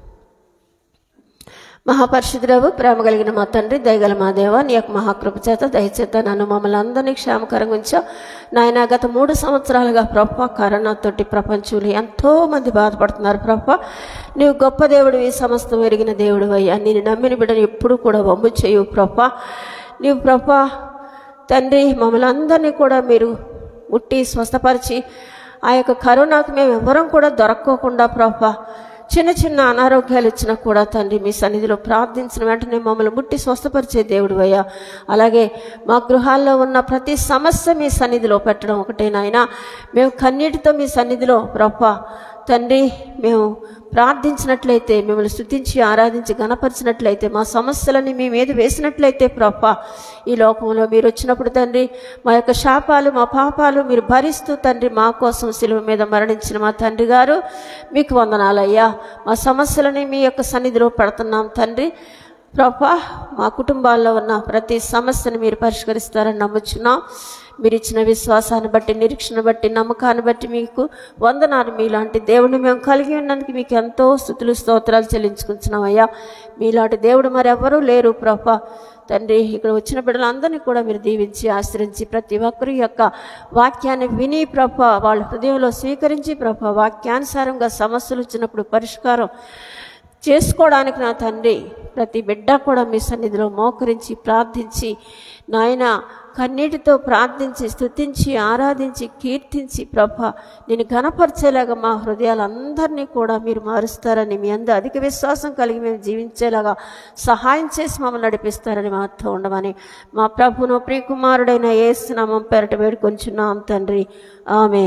D: మహాపరిశుద్ధుడవు ప్రేమ కలిగిన మా తండ్రి దయగల మా దేవ నీ యొక్క మహాకృప చేత దయచేత నన్ను మమ్మల్ని అందరినీ క్షేమకరంగా ఉంచా నాయన గత మూడు సంవత్సరాలుగా ప్రభ కరోనాతోటి ప్రపంచంలో ఎంతో మంది బాధపడుతున్నారు ప్రభ నీవు గొప్ప దేవుడు ఈ సమస్తం ఎరిగిన దేవుడు అయ్యా నేను నమ్మిన బిడ్డను ఎప్పుడు కూడా వమ్ము చేయు ప్రభ నీవు ప్రభ తండ్రి మమ్మల్ని అందరినీ కూడా మీరు ముట్టి స్వస్థపరిచి ఆ యొక్క కరోనాకు మేము ఎవరం కూడా దొరక్కోకుండా ప్రభా చిన్న చిన్న అనారోగ్యాలు ఇచ్చినా కూడా తండ్రి మీ సన్నిధిలో ప్రార్థించిన వెంటనే మమ్మల్ని ముట్టి స్వస్థపరిచే దేవుడు అయ్యా అలాగే మా గృహాల్లో ఉన్న ప్రతి సమస్య మీ సన్నిధిలో పెట్టడం ఒకటే నాయన మేము కన్నీటితో మీ సన్నిధిలో ప్రభ తండ్రి మేము ప్రార్థించినట్లయితే మిమ్మల్ని స్థుతించి ఆరాధించి గణపరిచినట్లయితే మా సమస్యలని మీ మీద వేసినట్లయితే ప్రభ ఈ లోకంలో మీరు వచ్చినప్పుడు తండ్రి మా యొక్క శాపాలు మా పాపాలు మీరు భరిస్తూ తండ్రి మా కోసం శిలువ మీద మరణించిన మా తండ్రి గారు మీకు వందనాలయ్యా మా సమస్యలని మీ యొక్క సన్నిధిలో పెడుతున్నాం తండ్రి ప్రభా మా కుటుంబాల్లో ఉన్న ప్రతి సమస్యను మీరు పరిష్కరిస్తారని నమ్ముచున్నాం మీరు ఇచ్చిన విశ్వాసాన్ని బట్టి నిరీక్షణ బట్టి నమ్మకాన్ని బట్టి మీకు వందనాలు మీలాంటి దేవుడిని మేము కలిగి ఉన్నందుకు మీకు ఎంతో స్థుతులు స్తోత్రాలు చెల్లించుకుంటున్నాం అయ్యా మీలాంటి దేవుడు మరెవరూ లేరు ప్రభా తండ్రి ఇక్కడ వచ్చిన బిడ్డలందరినీ కూడా మీరు దీవించి ఆశ్రయించి ప్రతి ఒక్కరి యొక్క వాక్యాన్ని విని ప్రభ వాళ్ళ హృదయంలో స్వీకరించి ప్రభ వాక్యానుసారంగా సమస్యలు వచ్చినప్పుడు పరిష్కారం చేసుకోవడానికి నా తండ్రి ప్రతి బిడ్డ కూడా మీ సన్నిధిలో మోకరించి ప్రార్థించి నాయన కన్నీటితో ప్రార్థించి స్తుతించి ఆరాధించి కీర్తించి ప్రభ నేను ఘనపరిచేలాగా మా హృదయాలందరినీ కూడా మీరు మారుస్తారని మీ అందరూ అధిక విశ్వాసం కలిగి మేము జీవించేలాగా సహాయం చేసి మమ్మల్ని నడిపిస్తారని మాతో ఉండమని మా ప్రభును ప్రియకుమారుడైన ఏసునామం పెరట వేడుకొంచున్నాం తండ్రి ఆమె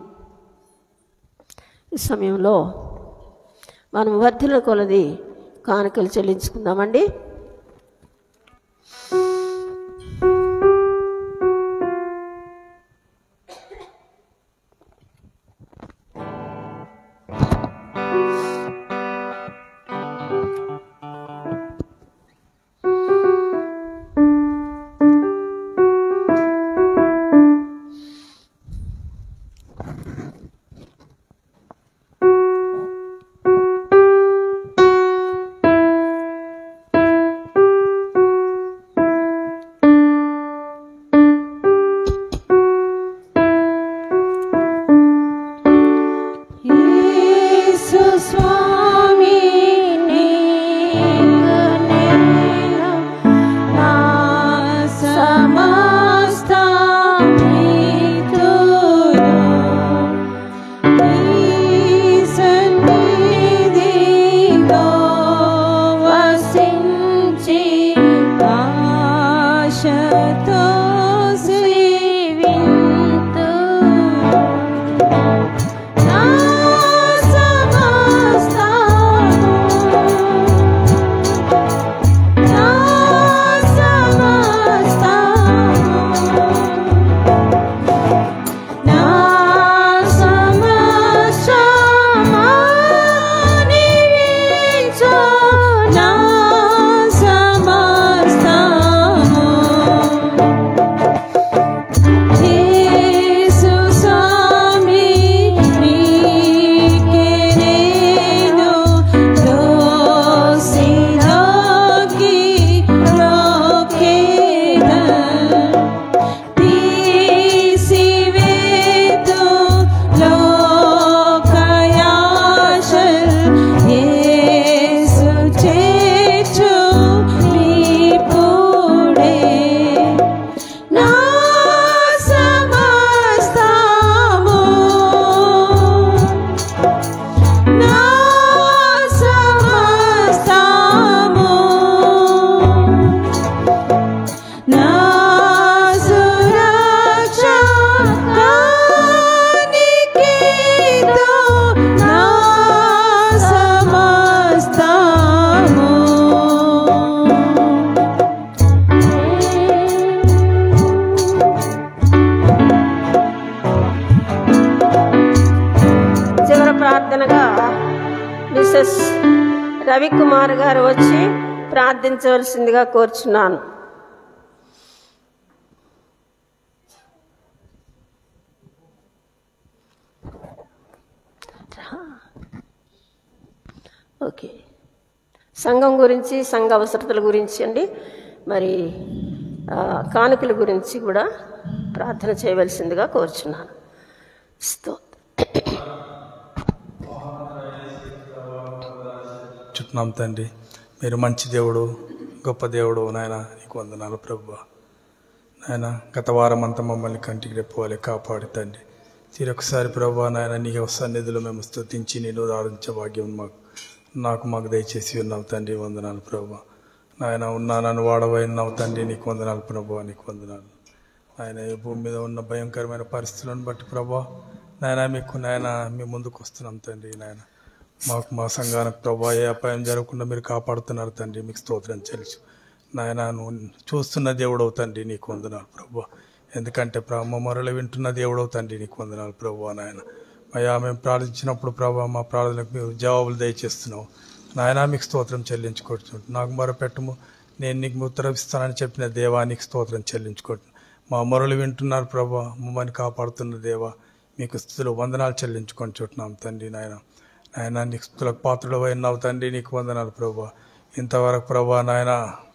D: ఈ సమయంలో మనం వర్ధిల కొలది కానుకలు చెల్లించుకుందామండి ప్రార్థనగా మిసెస్ రవికుమార్ గారు వచ్చి ప్రార్థించవలసిందిగా కోరుచున్నాను ఓకే సంఘం గురించి సంఘ అవసరతల గురించి అండి మరి ఆ, కానుకల గురించి కూడా ప్రార్థన చేయవలసిందిగా కోరుచున్నాను స్తోత్రం
F: చుట్టున్నాం తండ్రి మీరు మంచి దేవుడు గొప్ప దేవుడు నాయన నీకు వందనాలు ప్రభు నాయన గత వారం అంతా మమ్మల్ని కంటికి రెప్పువాలి కాపాడి తండ్రి తీరొకసారి ప్రభు నాయన నీ సన్నిధిలో మేము స్తుతించి నేను ఆరాధించే భాగ్యం మాకు నాకు మాకు దయచేసి ఉన్నావు తండ్రి వందనాలు ప్రభు నాయన ఉన్నా నన్ను వాడవైనావు తండ్రి నీకు వందనాలు ప్రభు నీకు వందనాలు ఆయన ఈ భూమి మీద ఉన్న భయంకరమైన పరిస్థితులను బట్టి ప్రభా నాయన మీకు నాయన మీ ముందుకు వస్తున్నాం తండ్రి నాయన మాకు మా సంఘానికి ప్రభా ఏ అపాయం జరగకుండా మీరు కాపాడుతున్నారు తండ్రి మీకు స్తోత్రం తెలుసు నాయన నువ్వు చూస్తున్న దేవుడవు తండ్రి నీకు వందనాలు ప్రభా ఎందుకంటే ప్రభా మొరలు వింటున్న దేవుడవు తండ్రి నీకు వందనాలు ప్రభా నాయన అయ్యా మేము ప్రార్థించినప్పుడు ప్రభా మా ప్రార్థనకు మీరు జవాబులు దయచేస్తున్నావు నాయన మీకు స్తోత్రం చెల్లించుకోవచ్చు నాకు మొరపెట్టము నేను నీకు ఉత్తరవిస్తానని చెప్పిన దేవా నీకు స్తోత్రం చెల్లించుకోవచ్చు మా మొరలు వింటున్నారు ప్రభా మమ్మల్ని కాపాడుతున్న దేవా మీకు స్థుతులు వందనాలు చెల్లించుకొని చుట్టున్నాం తండ్రి నాయన నాయన నీకు స్థుతులకు పాత్రలు అయినావు తండ్రి నీకు వందనాలు ప్రభా ఇంతవరకు ప్రభా నాయన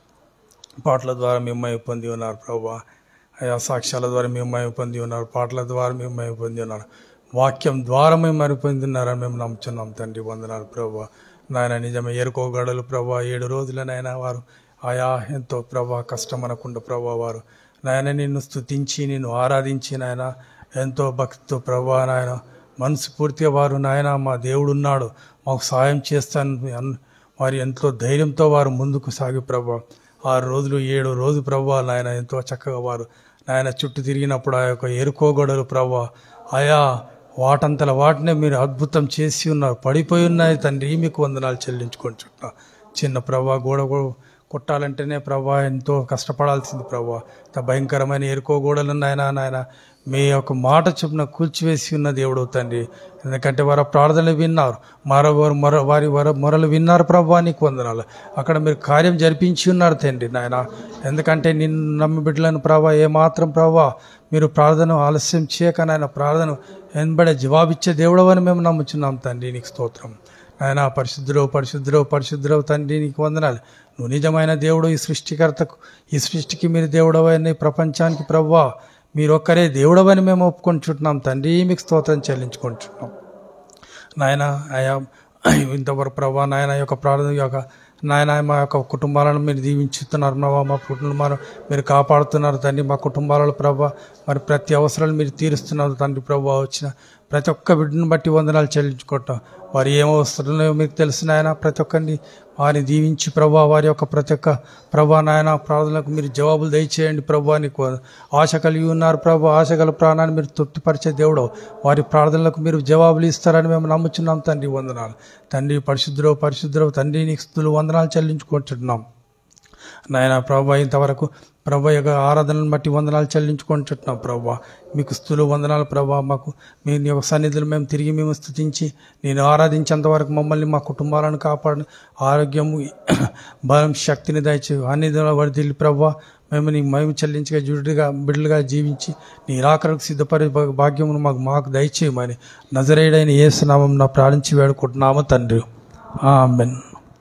F: పాటల ద్వారా మిమ్మల్ని పొంది ఉన్నారు ప్రభా అయా సాక్ష్యాల ద్వారా మిమ్మల్ని పొంది ఉన్నారు పాటల ద్వారా మిమ్మల్ని పొంది ఉన్నారు వాక్యం ద్వారా మేము మరి పొందున్నారని మేము నమ్ముచున్నాం తండ్రి వందనాలు ప్రభా నాయన నిజమే ఎరుకోగడలు ప్రభా ఏడు రోజులనైనా వారు ఆయా ఎంతో ప్రభా కష్టం అనకుండా ప్రభా వారు నాయన నిన్ను స్తుతించి నిన్ను ఆరాధించి నాయన ఎంతో భక్తితో ప్రభా నాయన మనసు పూర్తిగా వారు నాయన మా దేవుడు ఉన్నాడు మాకు సాయం చేస్తాను అన్- వారి ఎంతో ధైర్యంతో వారు ముందుకు సాగి ప్రభా ఆరు రోజులు ఏడు రోజు ప్రభా నాయన ఎంతో చక్కగా వారు నాయన చుట్టూ తిరిగినప్పుడు ఆ యొక్క ఎరుకోగొడలు ప్రభా ఆయా వాటంతల వాటినే మీరు అద్భుతం చేసి ఉన్నారు పడిపోయి ఉన్నాయి తండ్రి మీకు వందనాలు చెల్లించుకొని చుట్టా చిన్న ప్రభా గోడ గో- కొట్టాలంటేనే ప్రభా ఎంతో కష్టపడాల్సింది ప్రభా ఇంత భయంకరమైన ఎరుకో గోడలు నాయన నాయన మీ యొక్క మాట చొప్పున కూల్చివేసి ఉన్న దేవుడు తండ్రి ఎందుకంటే వారి ప్రార్థనలు విన్నారు మరో వారు మరో వారి వర మొరలు విన్నారు ప్రభా నీకు వందనాలు అక్కడ మీరు కార్యం జరిపించి ఉన్నారు తండ్రి నాయన ఎందుకంటే నిన్ను నమ్మి బిడ్డలను ప్రభా ఏమాత్రం ప్రభా మీరు ప్రార్థన ఆలస్యం చేయక నాయన ప్రార్థన వెనబడే జవాబిచ్చే దేవుడు అని మేము నమ్ముచున్నాం తండ్రి నీకు స్తోత్రం ఆయన పరిశుద్ధుడవు పరిశుద్ధుడవు పరిశుద్ధుడవు తండ్రి నీకు వందనాలు నువ్వు నిజమైన దేవుడు ఈ సృష్టికర్తకు ఈ సృష్టికి మీరు దేవుడవని ఈ ప్రపంచానికి ప్రవ్వా మీరు ఒక్కరే దేవుడవని మేము ఒప్పుకొంచుంటున్నాం తండ్రి మీకు స్తోత్రం చెల్లించుకుంటున్నాం నాయన అయా ఇంతవరకు ప్రభా నాయన యొక్క ప్రార్థన యొక్క నాయన మా యొక్క కుటుంబాలను మీరు దీవించుతున్నారు ప్రభా మా కుటుంబాలను మీరు కాపాడుతున్నారు తండ్రి మా కుటుంబాలలో ప్రభా మరి ప్రతి అవసరాలు మీరు తీరుస్తున్నారు తండ్రి ప్రభా వచ్చిన ప్రతి ఒక్క బిడ్డను బట్టి వందనాలు చెల్లించుకుంటాం వారు ఏం అవసరాలు మీకు తెలిసిన ఆయన ప్రతి ఒక్కరిని వారిని దీవించి ప్రభా వారి యొక్క ప్రతి ఒక్క ప్రభా నాయన ప్రార్థనలకు మీరు జవాబులు దయచేయండి ప్రభా నీకు ఆశ కలిగి ఉన్నారు ప్రభా ఆశ గల ప్రాణాన్ని మీరు తృప్తిపరిచే దేవుడు వారి ప్రార్థనలకు మీరు జవాబులు ఇస్తారని మేము నమ్ముచున్నాం తండ్రి వందనాలు తండ్రి పరిశుద్ధుడు పరిశుద్ధుడు తండ్రి నీకు స్థుతులు వందనాలు చెల్లించుకుంటున్నాం నాయన ప్రభా ఇంతవరకు ప్రభా యొక్క ఆరాధనను బట్టి వందనాలు చెల్లించుకుంటున్నాం ప్రభా మీకు స్థులు వందనాలు ప్రభా మాకు మీ నీ యొక్క సన్నిధులు మేము తిరిగి మేము స్థుతించి నేను ఆరాధించేంత వరకు మమ్మల్ని మా కుటుంబాలను కాపాడు ఆరోగ్యము బలం శక్తిని దయచే అన్ని వడిదిల్లి ప్రభా మేము నీ మేము చెల్లించగా జుడుగా బిడ్డలుగా జీవించి నీ రాకరకు సిద్ధపడే భా- భాగ్యమును మాకు మాకు దయచేయమని నజరేడైన ఏసునామం నా ప్రార్థించి వేడుకుంటున్నాము తండ్రి ఆమెన్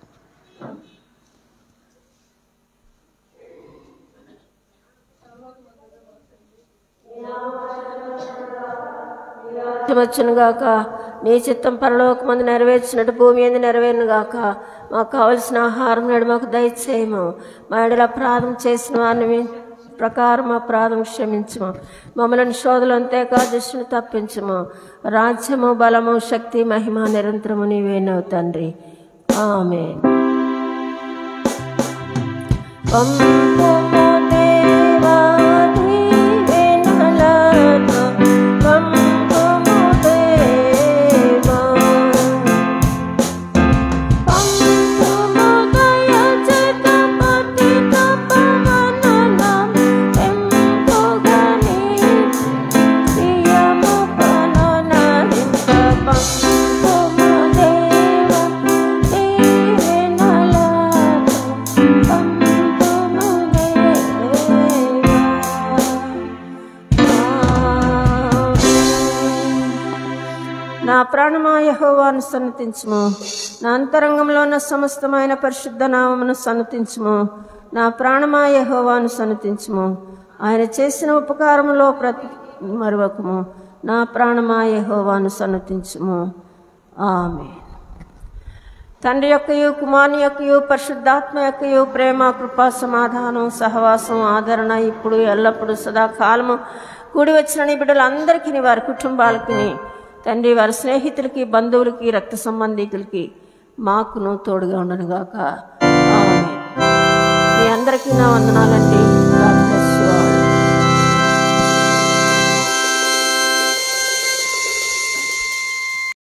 D: వచ్చును గాక నీ చిత్తం పరలోకమందు నెరవేర్చినట్టు భూమి మీద నెరవేరును గాక మాకు కావలసిన ఆహారం నేడు మాకు దయచేయము మా ఎడల అపరాధం చేసిన వారిని ప్రకారం అపరాధం క్షమించము మమ్మల్ని శోధలు అంతేకా దుష్టుని తప్పించము రాజ్యము బలము శక్తి మహిమ నిరంతరము నీవేనవు తండ్రి ఆమె పంపుము దేవా దీవెనలతో పంపుము దేవా పంపుము దయచేత పతిత పవననం ఎంపుగని ప్రియము పనునరింప పంపుము నా ప్రాణమా యహోవాను సన్నతించుము నా అంతరంగంలో ఉన్న సమస్తమైన పరిశుద్ధ నామమును సన్నతించుము నా ప్రాణమా యహోవాను సన్నతించుము ఆయన చేసిన ఉపకారములో ప్రతి మరొకము నా ప్రాణమా యహోవాను సన్నతించుము ఆమె తండ్రి యొక్కయు కుమారుని యొక్కయు పరిశుద్ధాత్మ యొక్కయు ప్రేమ కృపా సమాధానం సహవాసం ఆదరణ ఇప్పుడు ఎల్లప్పుడూ సదాకాలము కూడి వచ్చిన నీ బిడ్డలందరికీ వారి కుటుంబాలకి తండ్రి వారి స్నేహితులకి బంధువులకి రక్త సంబంధికులకి మాకును తోడుగా ఉండనుగాక ఆమె మీ అందరికీ నా వందనాలండి ప్రార్థన